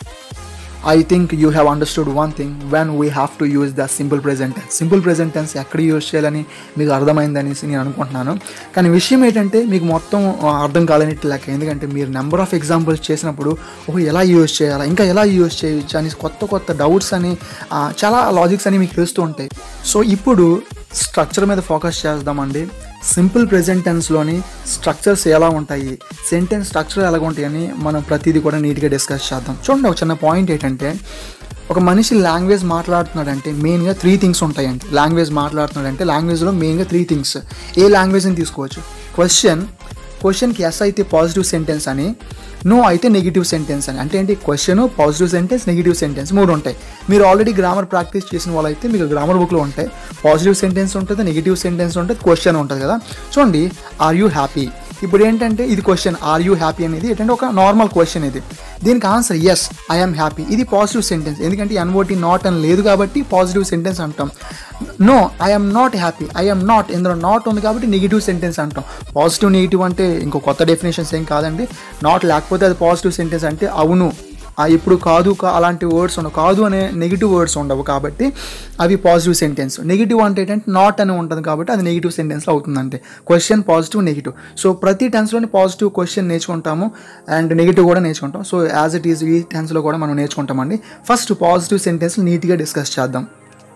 I think you have understood one thing when we have to use the simple present tense simple present tense ఎక్కడ యూజ్ చేయాలని మీకు అర్థమైందనేసి నేను అనుకుంటున్నాను కానీ విషయం ఏంటంటే మీకు మొత్తం ఆ, అర్థం కాలేనట్టు లెక్క ఎందుకంటే మీరు నెంబర్ ఆఫ్ ఎగ్జాంపుల్స్ చేసినప్పుడు ఓహో ఎలా యూజ్ చేయాలా ఇంకా ఎలా యూజ్ చేయొచ్చు అని కొత్త కొత్త డౌట్స్ అని ఆ, చాలా లాజిక్స్ అని మీకు తెలుస్తూ ఉంటాయి సో ఇప్పుడు స్ట్రక్చర్ మీద ఫోకస్ చేద్దామండి సింపుల్ ప్రెజెంట్ టెన్స్లోని స్ట్రక్చర్స్ ఎలా ఉంటాయి సెంటెన్స్ స్ట్రక్చర్ ఎలా ఉంటాయని మనం ప్రతిదీ కూడా నీట్గా డిస్కస్ చేద్దాం చూడండి ఒక చిన్న పాయింట్ ఏంటంటే ఒక మనిషి లాంగ్వేజ్ మాట్లాడుతున్నాడంటే మెయిన్గా త్రీ థింగ్స్ ఉంటాయండి లాంగ్వేజ్ మాట్లాడుతున్నాడంటే లాంగ్వేజ్లో మెయిన్గా త్రీ థింగ్స్ ఏ లాంగ్వేజ్ని తీసుకోవచ్చు క్వశ్చన్ క్వశ్చన్కి ఎస్ అయితే పాజిటివ్ సెంటెన్స్ అని నో అయితే నెగిటివ్ సెంటెన్స్ అని అంటే ఏంటి question positive sentence negative sentence మూడు ఉంటాయి మీరు ఆల్రెడీ గ్రామర్ ప్రాక్టీస్ చేసిన వాళ్ళైతే మీకు గ్రామర్ బుక్లో ఉంటాయి పాజిటివ్ సెంటెన్స్ ఉంటుంది నెగిటివ్ సెంటెన్స్ ఉంటుంది క్వశ్చన్ ఉంటుంది కదా చూడండి ఆర్ యూ హ్యాపీ ఇప్పుడు ఏంటంటే ఇది క్వశ్చన్ ఆర్ యూ హ్యాపీ అనేది ఏంటంటే ఒక నార్మల్ క్వశ్చన్ ఇది దీనికి ఆన్సర్ ఎస్ ఐఎమ్ హ్యాపీ ఇది పాజిటివ్ సెంటెన్స్ ఎందుకంటే ఎన్ఓటి నాట్ అని లేదు కాబట్టి పాజిటివ్ సెంటెన్స్ అంటాం no I'm not happy I'm not ఇందులో నాట్ ఉంది కాబట్టి నెగిటివ్ సెంటెన్స్ అంటాం పాజిటివ్ నెగిటివ్ అంటే ఇంకో కొత్త డెఫినేషన్స్ ఏం కాదండి నాట్ లేకపోతే అది పాజిటివ్ సెంటెన్స్ అంటే అవును ఆ ఇప్పుడు కాదు కా అలాంటి వర్డ్స్ ఉండవు కాదు అనే నెగిటివ్ వర్డ్స్ ఉండవు కాబట్టి అవి పాజిటివ్ సెంటెన్స్ నెగిటివ్ అంటే ఏంటంటే నాట్ అని ఉంటుంది కాబట్టి అది నెగిటివ్ సెంటెన్స్లో అవుతుందంటే క్వశ్చన్ పాజిటివ్ నెగిటివ్ సో ప్రతి టెన్స్లోని పాజిటివ్ క్వశ్చన్ నేర్చుకుంటాము అండ్ నెగిటివ్ కూడా నేర్చుకుంటాం సో యాజ్ ఇట్ ఈస్ ఈ టెన్స్లో కూడా మనం నేర్చుకుంటామండి ఫస్ట్ పాజిటివ్ సెంటెన్స్ నీట్గా డిస్కస్ చేద్దాం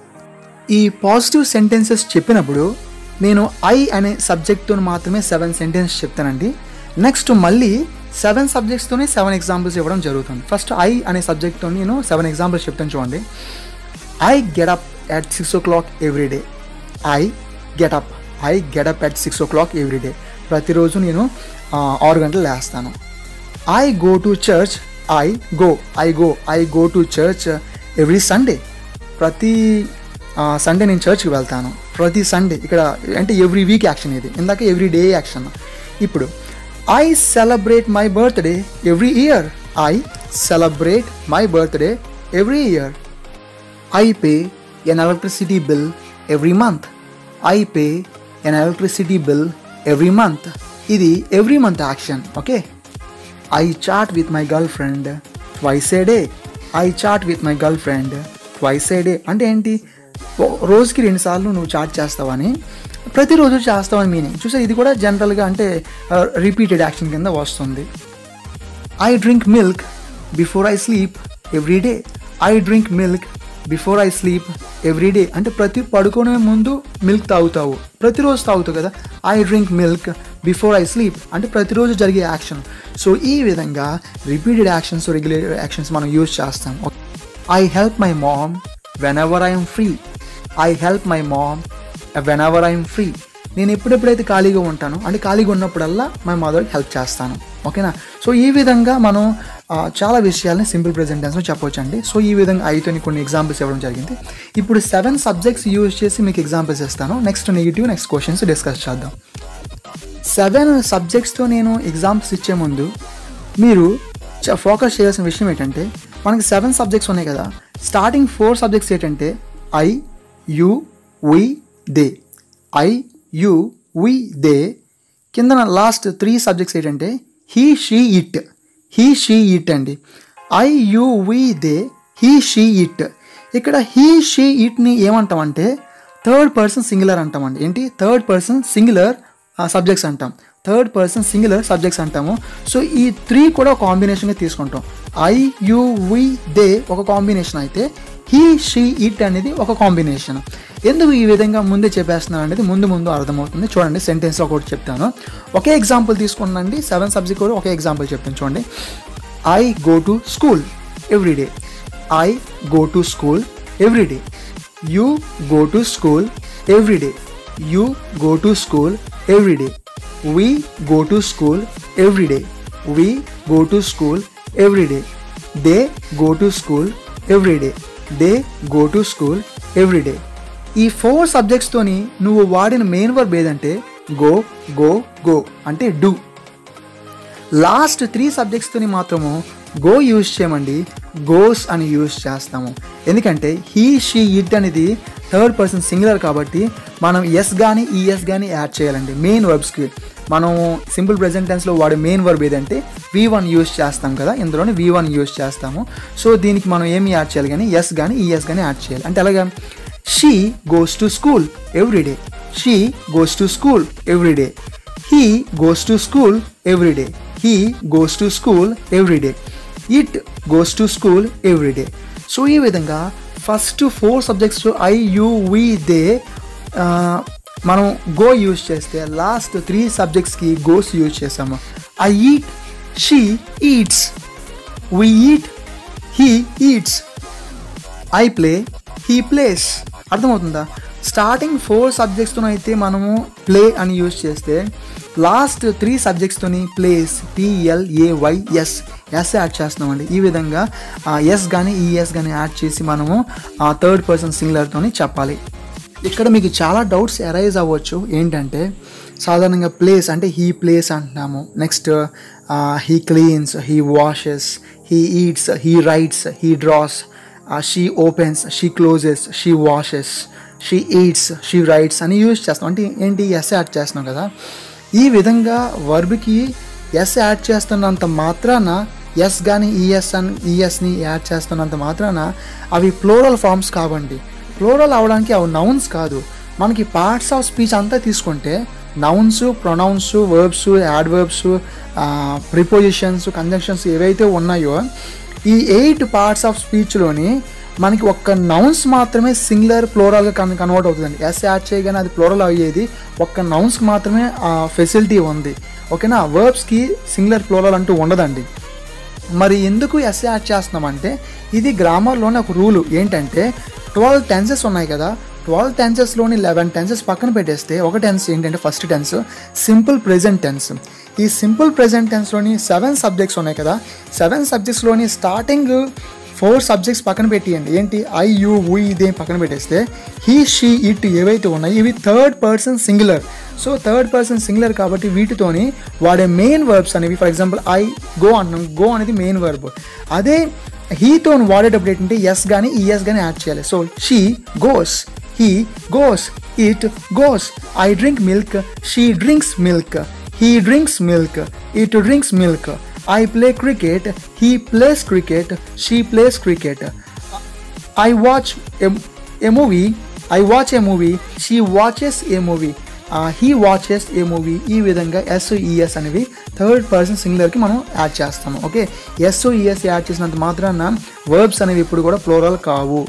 ఈ పాజిటివ్ సెంటెన్సెస్ చెప్పినప్పుడు నేను ఐ అనే సబ్జెక్ట్తో మాత్రమే సెవెన్ సెంటెన్స్ చెప్తానండి నెక్స్ట్ మళ్ళీ సెవెన్ సబ్జెక్ట్స్తోనే సెవెన్ ఎగ్జాంపుల్స్ ఇవ్వడం జరుగుతుంది ఫస్ట్ ఐ అనే సబ్జెక్ట్తో నేను సెవెన్ ఎగ్జాంపుల్స్ చెప్తాను చూడండి I get up at six o'clock every day I get up I get up at six o'clock every day ప్రతిరోజు నేను ఆ, ఆరు గంటలు లేస్తాను I go to church I go I go I go to church every Sunday ప్రతి Sunday నేను చర్చ్కి వెళ్తాను ప్రతి సండే ఇక్కడ అంటే ఎవ్రీ వీక్ యాక్షన్ ఇది ఇందాక ఎవ్రీ డే యాక్షన్ ఇప్పుడు I celebrate my birthday every year I celebrate my birthday every year I pay an electricity bill every month. I pay an electricity bill every month. ఇది every month action okay I chat with my girl friend twice a day I chat with my girl friend twice a day అంటే ఏంటి ఓ- రోజుకి రెండుసార్లు నువ్వు chat చేస్తావని ప్రతిరోజు చేస్తావని meaning చూసా ఇది కూడా జనరల్గా అంటే రిపీటెడ్ యాక్షన్ కింద వస్తుంది I drink milk before I sleep every day I drink milk before I sleep every day అంటే ప్రతి పడుకునే ముందు మిల్క్ తాగుతావు ప్రతిరోజు తాగుతావు కదా I drink milk before I sleep అంటే ప్రతిరోజు జరిగే యాక్షన్ సో ఈ విధంగా రిపీటెడ్ యాక్షన్స్ రెగ్యులర్ యాక్షన్స్ మనం యూజ్ చేస్తాం I help my mom whenever I'm free I help my mom whenever I'm free నేను ఎప్పుడెప్పుడైతే ఖాళీగా ఉంటానో అంటే ఖాళీగా ఉన్నప్పుడల్లా మా మదర్కి హెల్ప్ చేస్తాను ఓకేనా సో ఈ విధంగా మనం ఆ, చాలా విషయాల్ని సింపుల్ ప్రెజెంట్ టెన్స్లో చెప్పొచ్చు అండి సో ఈ విధంగా అయితే కొన్ని ఎగ్జాంపుల్స్ ఇవ్వడం జరిగింది ఇప్పుడు సెవెన్ సబ్జెక్ట్స్ యూజ్ చేసి మీకు ఎగ్జాంపుల్స్ ఇస్తాను next negative next questions discuss చేద్దాం సెవెన్ సబ్జెక్ట్స్తో నేను ఎగ్జామ్స్ ఇచ్చే ముందు మీరు ఫోకస్ చేయాల్సిన విషయం ఏంటంటే మనకి సెవెన్ సబ్జెక్ట్స్ ఉన్నాయి కదా స్టార్టింగ్ ఫోర్ సబ్జెక్ట్స్ ఏంటంటే I you we they I you we they కింద లాస్ట్ త్రీ సబ్జెక్ట్స్ ఏంటంటే he she it he she it అండి I you we they he she it ఇక్కడ హీ షీ ఇట్ని ఏమంటామంటే third person singular అంటామండి ఏంటి third person singular subjects అంటాం third person singular subjects అంటాము సో ఈ త్రీ కూడా కాంబినేషన్గా తీసుకుంటాం ఐ యు వి దే ఒక కాంబినేషన్ అయితే హీ షీ ఇట్ అనేది ఒక కాంబినేషన్ ఎందుకు ఈ విధంగా ముందే చెప్పేస్తున్నాను అనేది ముందు ముందు అర్థమవుతుంది చూడండి సెంటెన్స్లో ఒకటి చెప్తాను ఒకే ఎగ్జాంపుల్ తీసుకున్నాండి సెవెన్ సబ్జెక్ట్ కూడా ఒకే ఎగ్జాంపుల్ చెప్తాను చూడండి I go to school every day I go to school every day you go to school every day you go to school every day we go to school every day we go to school every day they go to school every day they go to school every day ఈ four సబ్జెక్ట్స్తోని నువ్వు వాడిన main verb ఏదంటే go go go అంటే do last three సబ్జెక్ట్స్తోని మాత్రము go use చేయమండి goes అని యూజ్ చేస్తాము ఎందుకంటే హీ షీ ఇట్ అనేది థర్డ్ పర్సన్ సింగులర్ కాబట్టి మనం ఎస్ కానీ ఈఎస్ కానీ యాడ్ చేయాలండి మెయిన్ వర్బ్స్కి మనం సింపుల్ ప్రెజెంట్ టెన్స్లో వాడే మెయిన్ వర్బ్ ఏదంటే వి వన్ యూజ్ చేస్తాం కదా ఇందులోనే వి వన్ యూజ్ చేస్తాము సో దీనికి మనం ఏమి యాడ్ చేయాలి కానీ ఎస్ కానీ ఈఎస్ కానీ యాడ్ చేయాలి అంటే అలాగా she goes to school every day she goes to school every day he goes to school every day he goes to school every day it goes to school every day so ఈ విధంగా first four subjects I you we they మనం go use చేస్తే last three సబ్జెక్ట్స్కి goes use చేసాము I eat she eats we eat he eats I play he plays అర్థమవుతుందా starting four సబ్జెక్ట్స్తో అయితే మనము play అని యూజ్ చేస్తే లాస్ట్ త్రీ సబ్జెక్ట్స్తోని plays P L A Y S S add చేస్తున్నామండి ఈ విధంగా ఎస్ కానీ ఈఎస్ కానీ యాడ్ చేసి మనము థర్డ్ పర్సన్ సింగులర్తోని చెప్పాలి ఇక్కడ మీకు చాలా డౌట్స్ అరైజ్ అవ్వచ్చు ఏంటంటే సాధారణంగా ప్లేస్ అంటే హీ ప్లేస్ అంటున్నాము next he cleans he washes he eats he writes he draws she opens she closes she washes she eats she writes అని యూజ్ చేస్తాం అంటే ఏంటి ఎస్ యాడ్ చేస్తున్నాం కదా ఈ విధంగా వర్బ్కి ఎస్ యాడ్ చేస్తున్నంత మాత్రాన ఎస్ కానీ ఈఎస్ అని ఈఎస్ని యాడ్ చేస్తున్నంత మాత్రాన అవి ప్లోరల్ ఫార్మ్స్ కావండి ప్లోరల్ అవడానికి అవి నౌన్స్ కాదు మనకి పార్ట్స్ ఆఫ్ స్పీచ్ అంతా తీసుకుంటే nouns pronouns verbs adverbs prepositions conjunctions ఏవైతే ఉన్నాయో ఈ ఎయిట్ పార్ట్స్ ఆఫ్ స్పీచ్లోని మనకి ఒక్క నౌన్స్ మాత్రమే సింగులర్ ప్లోరల్గా కన్ కన్వర్ట్ అవుతుందండి ఎస్ యాడ్ చేయగానే అది ప్లోరల్ అయ్యేది ఒక్క నౌన్స్కి మాత్రమే ఆ ఫెసిలిటీ ఉంది ఓకేనా వర్బ్స్కి సింగులర్ ప్లోరల్ అంటూ ఉండదండి మరి ఎందుకు ఎస్ యాడ్ చేస్తున్నామంటే ఇది గ్రామర్లోనే ఒక రూలు ఏంటంటే ట్వెల్వ్ టెన్సెస్ ఉన్నాయి కదా ట్వెల్వ్ టెన్సెస్లోని లెవెన్ టెన్సెస్ పక్కన పెట్టేస్తే ఒక టెన్స్ ఏంటంటే first tense simple present tense ఈ సింపుల్ ప్రెజెంట్ టెన్స్లోని సెవెన్ సబ్జెక్ట్స్ ఉన్నాయి కదా సెవెన్ సబ్జెక్ట్స్లోని స్టార్టింగ్ ఫోర్ సబ్జెక్ట్స్ పక్కన పెట్టియండి ఏంటి ఐ యూ వీ ఇదే పక్కన పెట్టేస్తే హీ షీ ఇట్ ఏవైతే ఉన్నాయో ఇవి third person singular so third person singular కాబట్టి వీటితోని వాడే మెయిన్ వర్బ్స్ అనేవి ఫర్ ఎగ్జాంపుల్ ఐ గో అంటున్నాం గో అనేది మెయిన్ వర్బ్ అదే హీతో వాడేటప్పుడు ఏంటంటే ఎస్ కానీ ఈఎస్ కానీ యాడ్ చేయాలి so she goes he goes it goes I drink milk she drinks milk he drinks milk it drinks milk I play cricket, he plays cricket, she plays cricket. I watch a, a movie, I watch a movie, she watches a movie. He watches a movie ఈ విధంగా S E S అనేవి third person సింగులర్కి మనం add చేస్తాము okay yes ES add చేసినంత మాత్రాన verbs అనేవి ఇప్పుడు కూడా ఫ్లోరల్ కావు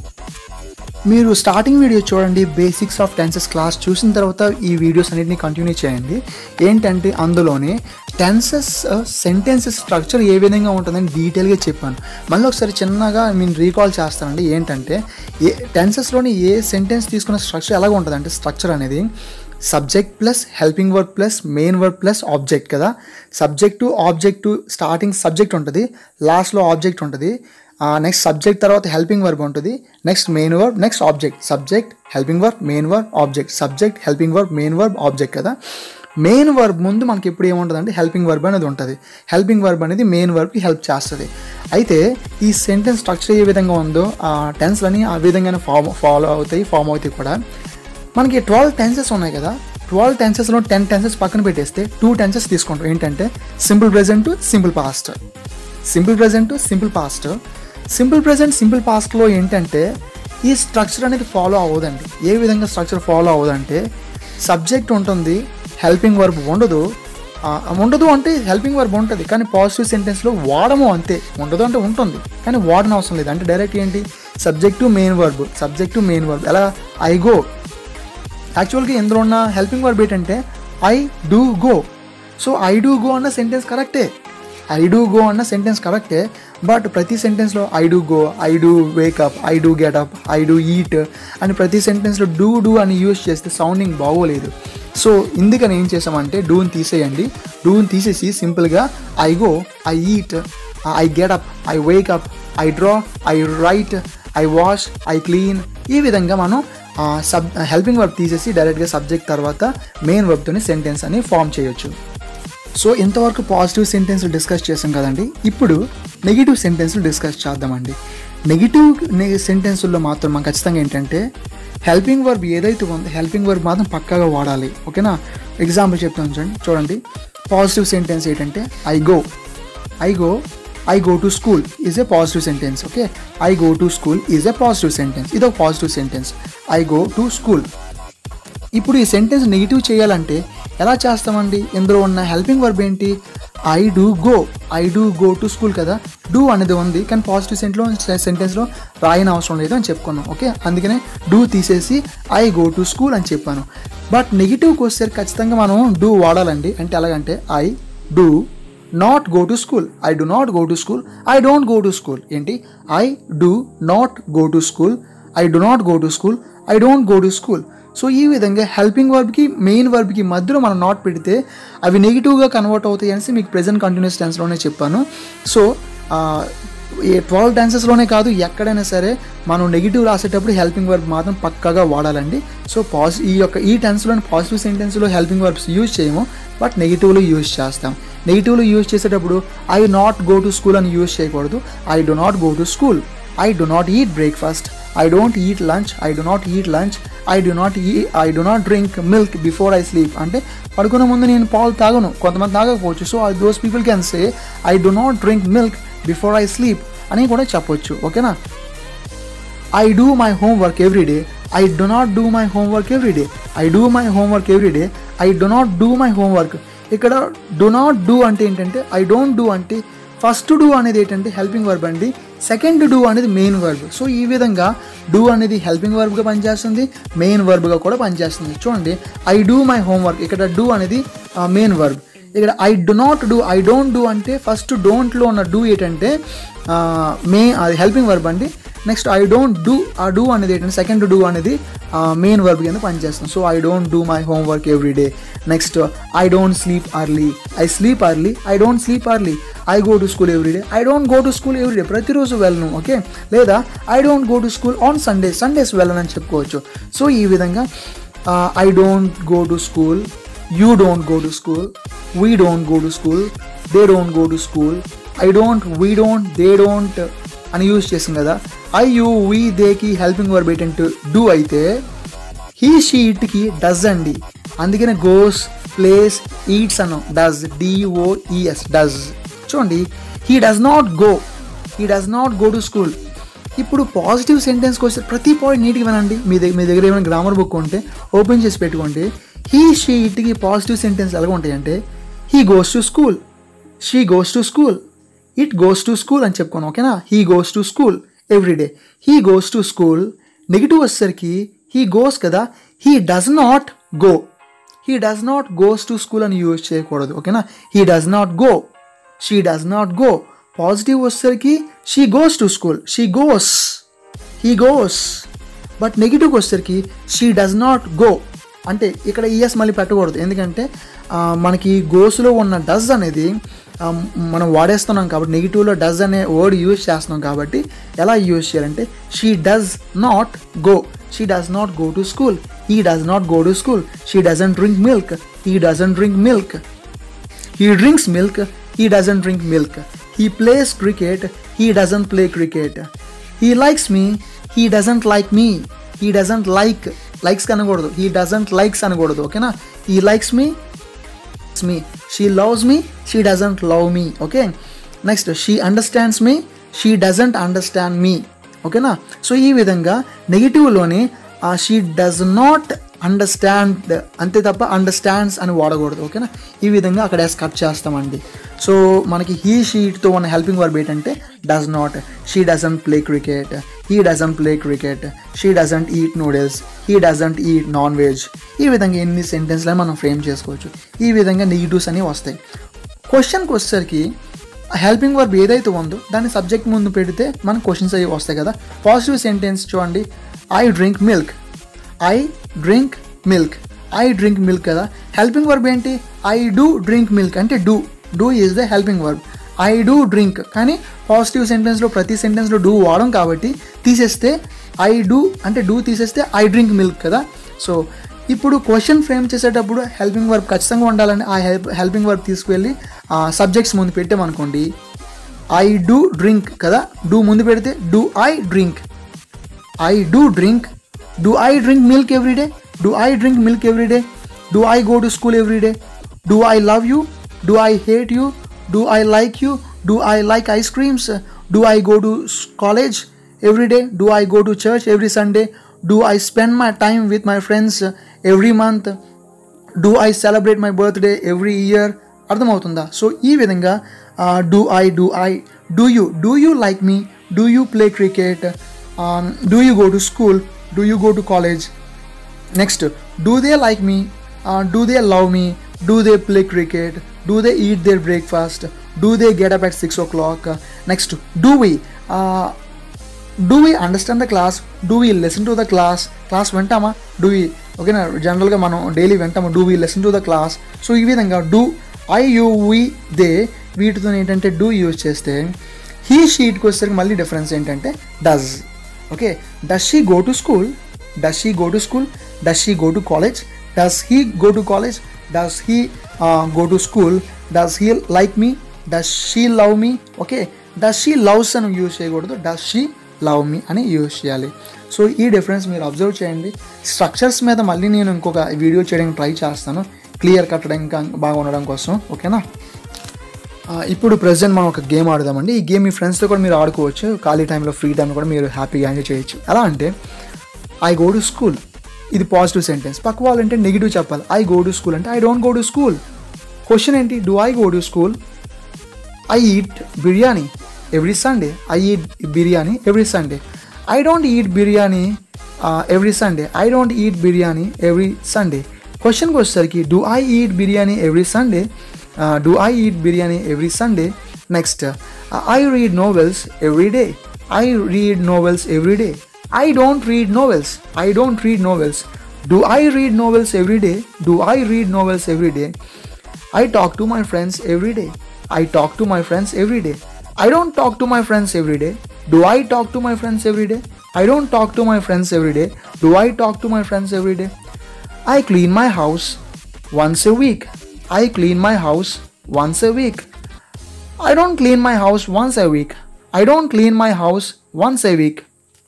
మీరు స్టార్టింగ్ వీడియో చూడండి బేసిక్స్ ఆఫ్ టెన్సెస్ క్లాస్ చూసిన తర్వాత ఈ వీడియోస్ అన్నిటిని కంటిన్యూ చేయండి ఏంటంటే అందులోనే టెన్సెస్ సెంటెన్సెస్ స్ట్రక్చర్ ఏ విధంగా ఉంటుందని డీటెయిల్గా చెప్పాను మళ్ళీ ఒకసారి చిన్నగా నేను రీకాల్ చేస్తానండి ఏంటంటే ఏ టెన్సెస్లోని ఏ సెంటెన్స్ తీసుకున్న స్ట్రక్చర్ ఎలాగ ఉంటుంది అంటే స్ట్రక్చర్ అనేది subject plus helping work plus main work plus object కదా సబ్జెక్టు ఆబ్జెక్టు స్టార్టింగ్ సబ్జెక్ట్ ఉంటుంది లాస్ట్లో ఆబ్జెక్ట్ ఉంటుంది నెక్స్ట్ సబ్జెక్ట్ తర్వాత హెల్పింగ్ వర్బ్ ఉంటుంది next main verb next object subject helping verb main verb object subject helping verb main verb object కదా main verb ముందు మనకి ఎప్పుడు ఏముంటుంది అంటే హెల్పింగ్ వర్బ్ అనేది ఉంటుంది హెల్పింగ్ వర్బ్ అనేది మెయిన్ వర్బ్కి హెల్ప్ చేస్తుంది అయితే ఈ సెంటెన్స్ స్ట్రక్చర్ ఏ విధంగా ఉందో ఆ టెన్స్లని ఆ విధంగానే ఫామ్ ఫాలో అవుతాయి ఫామ్ అవుతాయి కూడా మనకి ట్వెల్వ్ టెన్సెస్ ఉన్నాయి కదా ట్వెల్వ్ టెన్సెస్లో టెన్ టెన్సెస్ పక్కన పెట్టేస్తే టూ టెన్సెస్ తీసుకుంటాం ఏంటంటే simple present simple past simple present simple past simple present simple పాస్ట్లో ఏంటంటే ఈ స్ట్రక్చర్ అనేది ఫాలో అవ్వదండి ఏ విధంగా స్ట్రక్చర్ ఫాలో అవ్వదంటే సబ్జెక్ట్ ఉంటుంది హెల్పింగ్ వర్బ్ ఉండదు ఆ, ఉండదు అంటే హెల్పింగ్ వర్బ్ ఉంటుంది కానీ పాజిటివ్ సెంటెన్స్లో వాడము అంతే ఉండదు అంటే ఉంటుంది కానీ వాడని అవసరం లేదు అంటే డైరెక్ట్ ఏంటి subject main verb subject main verb ఎలా ఐ గో యాక్చువల్గా ఇందులో ఉన్న హెల్పింగ్ వర్బ్ ఏంటంటే I do go so I do go అన్న సెంటెన్స్ కరెక్టే ఐ డూ గో అన్న సెంటెన్స్ కరెక్టే బట్ ప్రతి సెంటెన్స్లో I do go I do wake up I do get up I do eat అని ప్రతి సెంటెన్స్లో డూ డూ అని యూస్ చేస్తే సౌండింగ్ బాగోలేదు సో ఇందుకని ఏం చేసామంటే డూని తీసేయండి డూని తీసేసి సింపుల్గా I go I eat I get up I wake up I draw I write I wash I clean ఈ విధంగా మనం సబ్ హెల్పింగ్ వర్బ్ తీసేసి డైరెక్ట్గా సబ్జెక్ట్ తర్వాత మెయిన్ వర్బ్తోని సెంటెన్స్ అని ఫామ్ చేయొచ్చు సో ఇంతవరకు పాజిటివ్ సెంటెన్స్ డిస్కస్ చేసాం కదండి ఇప్పుడు నెగిటివ్ సెంటెన్స్లు డిస్కస్ చేద్దామండి నెగిటివ్ సెంటెన్సుల్లో మాత్రం మనం ఖచ్చితంగా ఏంటంటే హెల్పింగ్ వర్బ్ ఏదైతే ఉందో హెల్పింగ్ వర్బ్ మాత్రం పక్కాగా వాడాలి ఓకేనా ఎగ్జాంపుల్ చెప్తాను చూడండి చూడండి పాజిటివ్ సెంటెన్స్ ఏంటంటే I go I go I go to school is a positive sentence okay I go to school is a positive sentence ఇది ఒక positive sentence I go to school ఇప్పుడు ఈ సెంటెన్స్ నెగిటివ్ చేయాలంటే ఎలా చేస్తామండి ఇందులో ఉన్న హెల్పింగ్ వర్బ్ ఏంటి I do go I do go to school కదా డూ అనేది ఉంది కానీ పాజిటివ్ సెంట్లో సెంటెన్స్లో రాయని అవసరం లేదు అని చెప్పుకున్నాం ఓకే అందుకనే డూ తీసేసి ఐ గో టు స్కూల్ అని చెప్పాను బట్ నెగిటివ్కి వస్తే ఖచ్చితంగా మనం డూ వాడాలండి అంటే ఎలాగంటే I do not go to school I do not go to school I don't go to school ఏంటి I do not go to school I do not go to school I don't go to school so ఈ విధంగా helping వర్బ్కి main వర్బ్కి మధ్యలో మనం not పెడితే అవి నెగిటివ్గా convert అవుతాయి అనేసి మీకు ప్రెజెంట్ కంటిన్యూస్ టెన్స్లోనే చెప్పాను సో ఈ ట్వెల్వ్ టెన్సెస్లోనే కాదు ఎక్కడైనా సరే మనం నెగిటివ్ రాసేటప్పుడు హెల్పింగ్ వర్బ్ మాత్రం పక్కాగా వాడాలండి సో పాజి ఈ యొక్క ఈ టెన్స్లోని పాజిటివ్ సెంటెన్స్లో హెల్పింగ్ వర్బ్స్ యూజ్ చేయము బట్ నెగిటివ్లో యూజ్ చేస్తాం నెగిటివ్లో యూజ్ చేసేటప్పుడు I not go to school అని యూజ్ చేయకూడదు I do not go to school I do not eat breakfast I don't eat lunch I do not eat lunch I do not ఈ I do not drink milk before I sleep అంటే పడుకునే ముందు నేను పాలు తాగను కొంతమంది తాగకపోవచ్చు so those people can say I do not drink milk before I sleep అని కూడా చెప్పొచ్చు ఓకేనా I do my homework every day I do not do my homework every day I do my homework every day I do not do my homework ఇక్కడ do not do అంటే ఏంటంటే I don't do అంటే first do అనేది ఏంటంటే helping verb అండి second do అనేది main verb so ఈ విధంగా డూ అనేది హెల్పింగ్ వర్బ్గా పనిచేస్తుంది మెయిన్ వర్బ్గా కూడా పనిచేస్తుంది చూడండి ఐ డూ మై హోంవర్క్ ఇక్కడ డూ అనేది మెయిన్ వర్బ్ ఇక్కడ I do not do I don't do అంటే ఫస్ట్ డోంట్లో ఉన్న డూ ఏంటంటే మే అది హెల్పింగ్ వర్బ్ అండి నెక్స్ట్ ఐ డోంట్ డూ ఆ డూ అనేది ఏంటంటే సెకండ్ డూ అనేది మెయిన్ వర్బ్ కింద పనిచేస్తుంది so I don't do my homework every day next I don't sleep early I sleep early I don't sleep early I go to school every day I don't go to school every day ప్రతిరోజు వెళ్ళను okay లేదా I don't go to school on Sunday Sundays వెళ్ళను అని చెప్పుకోవచ్చు so ఈ విధంగా I don't go to school you don't go to school we don't go to school they don't go to school I don't we don't they don't అని use చేసాం కదా I you we దేకి helping verb ఏంటంటే do అయితే he she ఇట్కి does అండి అందుకనే goes plays eats అన్నాం does D O E S does చూడండి he does not go he does not go to school ఇప్పుడు పాజిటివ్ సెంటెన్స్కి వస్తే ప్రతి పాయింట్ నీట్గా వినండి మీ దగ్గర మీ దగ్గర ఏమైనా గ్రామర్ బుక్ ఉంటే ఓపెన్ చేసి పెట్టుకోండి హీ షీ ఇట్కి పాజిటివ్ సెంటెన్స్ ఎలాగ ఉంటాయంటే he goes to school she goes to school it goes to school అని చెప్పుకోను ఓకేనా he goes to school every day he goes to school negative వచ్చేసరికి హీ గోస్ కదా he does not go he does not goes to school అని use చేయకూడదు ఓకేనా he does not go she does not go positive వచ్చేసరికి she goes to school she goes he goes but నెగిటివ్కి వచ్చేసరికి she does not go అంటే ఇక్కడ ES మళ్ళీ పెట్టకూడదు ఎందుకంటే ఆ, మనకి గోస్లో ఉన్న డస్ అనేది ఆ, మనం వాడేస్తున్నాం కాబట్టి నెగిటివ్లో డస్ అనే వర్డ్ యూజ్ చేస్తున్నాం కాబట్టి ఎలా యూజ్ చేయాలంటే she does not go she does not go to school he does not go to school she doesn't drink milk he doesn't drink milk He drinks milk, he doesn't drink milk. He plays cricket, he doesn't play cricket. He likes me, he doesn't like me. He doesn't like likes అనకూడదు he doesn't likes అనకూడదు ఓకేనా he likes me me she loves me she doesn't love me okay next she understands me she doesn't understand me ఓకేనా so ఈ విధంగా నెగిటివ్లోని she does not understand అంతే తప్ప understands అని వాడకూడదు ఓకేనా ఈ విధంగా అక్కడ కట్ చేస్తామండి సో మనకి హీ షీట్తో ఉన్న హెల్పింగ్ వర్బ్ ఏంటంటే does not she doesn't play cricket he doesn't play cricket she doesn't eat noodles he doesn't eat non veg ఈ విధంగా ఎన్ని సెంటెన్స్లో మనం ఫ్రేమ్ చేసుకోవచ్చు ఈ విధంగా నెగిటివ్స్ అనేవి వస్తాయి క్వశ్చన్కి వచ్చేసరికి హెల్పింగ్ వర్బ్ ఏదైతే ఉందో దాన్ని సబ్జెక్ట్ ముందు పెడితే మనకు క్వశ్చన్స్ అవి వస్తాయి కదా పాజిటివ్ సెంటెన్స్ చూడండి I drink milk I drink milk I drink milk కదా హెల్పింగ్ వర్బ్ ఏంటి ఐ డూ డ్రింక్ మిల్క్ అంటే do do is the helping verb I do drink కానీ పాజిటివ్ సెంటెన్స్లో ప్రతి సెంటెన్స్లో డూ వాడడం కాబట్టి తీసేస్తే ఐ డూ అంటే డూ తీసేస్తే ఐ డ్రింక్ మిల్క్ కదా సో ఇప్పుడు క్వశ్చన్ ఫ్రేమ్ చేసేటప్పుడు హెల్పింగ్ వర్బ్ ఖచ్చితంగా ఉండాలని ఆ హెల్ప్ హెల్పింగ్ వర్బ్ తీసుకువెళ్ళి సబ్జెక్ట్స్ ముందు పెట్టామనుకోండి ఐ డూ డ్రింక్ కదా డూ ముందు పెడితే do I drink I do drink do I drink milk every day do I drink milk every day do I go to school every day do I love you do I hate you do I like you do I like ice creams do I go to college every day do I go to church every Sunday do I spend my time with my friends every month do I celebrate my birthday every year అర్థమవుతుందా so ఈ విధంగా do I do I do you do you like me do you play cricket do you go to school do you go to college next do they like me do they love me do they play cricket do they eat their breakfast do they get up at six o'clock next do we do we understand the class do we lesson to the class class వింటామా do we ఓకేనా జనరల్గా మనం daily వింటామా do we lesson to the class so ఈ విధంగా do I you we they వీటితో ఏంటంటే do use చేస్తే హీ షీట్కి వచ్చేసరికి మళ్ళీ డిఫరెన్స్ ఏంటంటే does okay does she go to school does she go to school does she go to college does he go to college does he go to school does he like me does she love me okay does she loves అని use చేయకూడదు does she love me అని use చేయాలి so ఈ difference మీరు observe చేయండి structures మీద మళ్ళీ నేను ఇంకొక వీడియో చేయడానికి ట్రై చేస్తాను క్లియర్ కట్టడం ఇంకా బాగా ఉండడం కోసం ఓకేనా ఆ, ఇప్పుడు ప్రజెంట్ మనం ఒక గేమ్ ఆడదామండి ఈ గేమ్ మీ ఫ్రెండ్స్తో కూడా మీరు ఆడుకోవచ్చు ఖాళీ టైంలో ఫ్రీ టైంలో కూడా మీరు హ్యాపీగా ఎంజాయ్ చేయొచ్చు ఎలా అంటే ఐ గో టు స్కూల్ ఇది పాజిటివ్ సెంటెన్స్ పక్క వాళ్ళు అంటే నెగిటివ్ చెప్పాలి ఐ గో టు స్కూల్ అంటే I don't go to school question ఏంటి do I go to school I eat biryani every Sunday I eat biryani every Sunday I don't eat biryani every Sunday I don't eat biryani every Sunday క్వశ్చన్కి వచ్చేసరికి do I eat biryani every Sunday do I eat biryani every Sunday next I read novels every day I read novels every day I don't read novels I don't read novels do I read novels every day do I read novels every day I talk to my friends every day. I talk to my friends every day. I don't talk to my friends every day. Do I talk to my friends every day? I don't talk to my friends every day. Do I talk to my friends every day? I clean my house once a week. I clean my house once a week. I don't clean my house once a week. I don't clean my house once a week.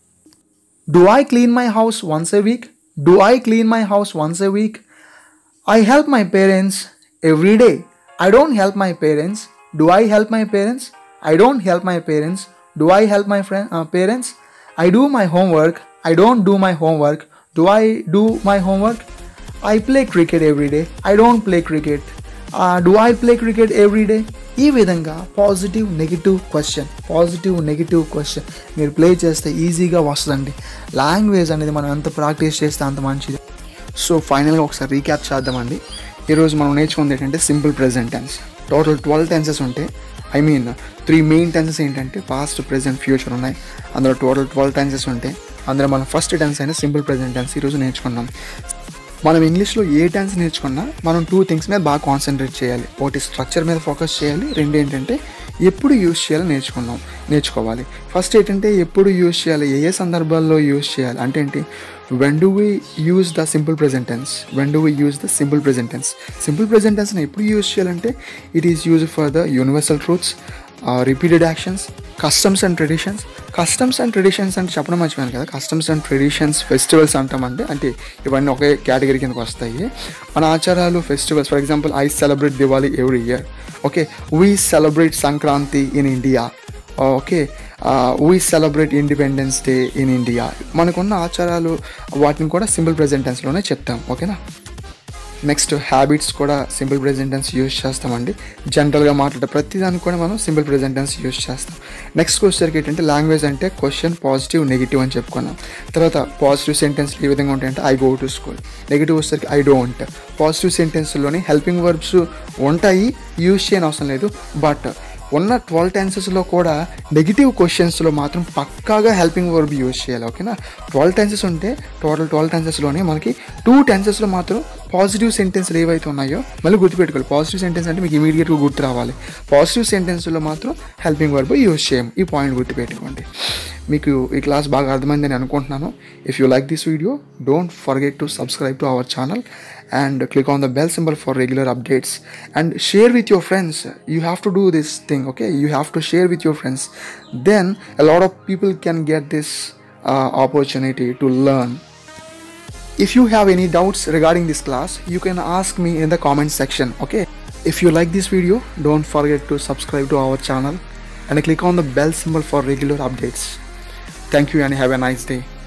Do I clean my house once a week? Do I clean my house once a week? I help my parents every day. I don't help my parents. Do I help my parents? I don't help my parents. Do I help my friend, uh, parents? I do my homework. I don't do my homework. Do I do my homework? I play cricket every day. I don't play cricket. Uh, do I play cricket every day? ఈ విధంగా positive negative question positive negative question మీరు play చేస్తే ఈజీగా వస్తుందండి language అనేది మనం ఎంత practice చేస్తే అంత మంచిది సో ఫైనల్గా ఒకసారి రీక్యాప్ చేద్దామండి ఈరోజు మనం నేర్చుకుంది ఏంటంటే simple present tense total twelve tenses ఉంటాయి I mean three main tenses ఏంటంటే పాస్ట్ ప్రెజెంట్ ఫ్యూచర్ ఉన్నాయి అందులో టోటల్ ట్వెల్వ్ టెన్సెస్ ఉంటాయి అందులో మనం ఫస్ట్ టెన్స్ అయిన సింపుల్ ప్రెజెంట్ టెన్స్ ఈరోజు నేర్చుకున్నాం మనం ఇంగ్లీష్లో ఏ టెన్స్ నేర్చుకున్నా మనం టూ థింగ్స్ మీద బాగా కాన్సన్ట్రేట్ చేయాలి ఒకటి స్ట్రక్చర్ మీద ఫోకస్ చేయాలి రెండు ఏంటంటే ఎప్పుడు యూజ్ చేయాలో నేర్చుకున్నాం నేర్చుకోవాలి ఫస్ట్ ఏంటంటే ఎప్పుడు యూజ్ చేయాలి ఏ ఏ సందర్భాల్లో యూజ్ చేయాలి అంటే ఏంటి when do we use the simple present tense when do we use the simple present tense simple ప్రెజెంటెన్స్ని ఎప్పుడు యూజ్ చేయాలంటే it is use for the universal truths repeated actions customs and traditions customs and traditions అంటే చెప్పడం మర్చిపోయాను కదా customs and traditions festivals అంటామంటే అంటే ఇవన్నీ ఒకే కేటగిరీ కిందకి వస్తాయి మన ఆచారాలు festivals for example I celebrate Diwali every year okay we celebrate Sankranti in India okay we celebrate independence day in India మనకున్న ఆచారాలు వాటిని కూడా సింపుల్ ప్రెజెంటెన్స్లోనే చెప్తాం ఓకేనా నెక్స్ట్ హ్యాబిట్స్ కూడా సింపుల్ ప్రెజెంటెన్స్ యూజ్ చేస్తామండి జనరల్గా మాట్లాడే ప్రతిదానికి కూడా మనం సింపుల్ ప్రెజెంటెన్స్ యూజ్ చేస్తాం నెక్స్ట్ వచ్చేసరికి ఏంటంటే లాంగ్వేజ్ అంటే క్వశ్చన్ పాజిటివ్ నెగిటివ్ అని చెప్పుకున్నాం తర్వాత పాజిటివ్ సెంటెన్స్ ఏ విధంగా ఉంటాయంటే I go to school negative వచ్చేసరికి ఐ డోంట్ పాజిటివ్ సెంటెన్స్లోని హెల్పింగ్ వర్బ్స్ ఉంటాయి యూజ్ చేయని అవసరం లేదు బట్ ఉన్న ట్వెల్వ్ టెన్సెస్లో కూడా నెగిటివ్ క్వశ్చన్స్లో మాత్రం పక్కాగా హెల్పింగ్ వర్బ్ యూజ్ చేయాలి ఓకేనా ట్వెల్వ్ టెన్సెస్ ఉంటే టోటల్ ట్వెల్వ్ టెన్సెస్లోనే మనకి టూ టెన్సెస్లో మాత్రం పాజిటివ్ సెంటెన్స్లు ఏవైతే ఉన్నాయో మళ్ళీ గుర్తుపెట్టుకోవాలి పాజిటివ్ సెంటెన్స్ అంటే మీకు ఇమీడియట్గా గుర్తు రావాలి పాజిటివ్ సెంటెన్స్లో మాత్రం హెల్పింగ్ వర్బ్ యూజ్ చేయం ఈ పాయింట్ గుర్తుపెట్టుకోండి మీకు ఈ క్లాస్ బాగా అర్థమైందని అనుకుంటున్నాను if you like this video don't forget to subscribe to our channel and click on the bell symbol for regular updates and share with your friends you have to do this thing okay you have to share with your friends then a lot of people can get this uh, opportunity to learn if you have any doubts regarding this class you can ask me in the comment section okay if you like this video don't forget to subscribe to our channel and click on the bell symbol for regular updates thank you and have a nice day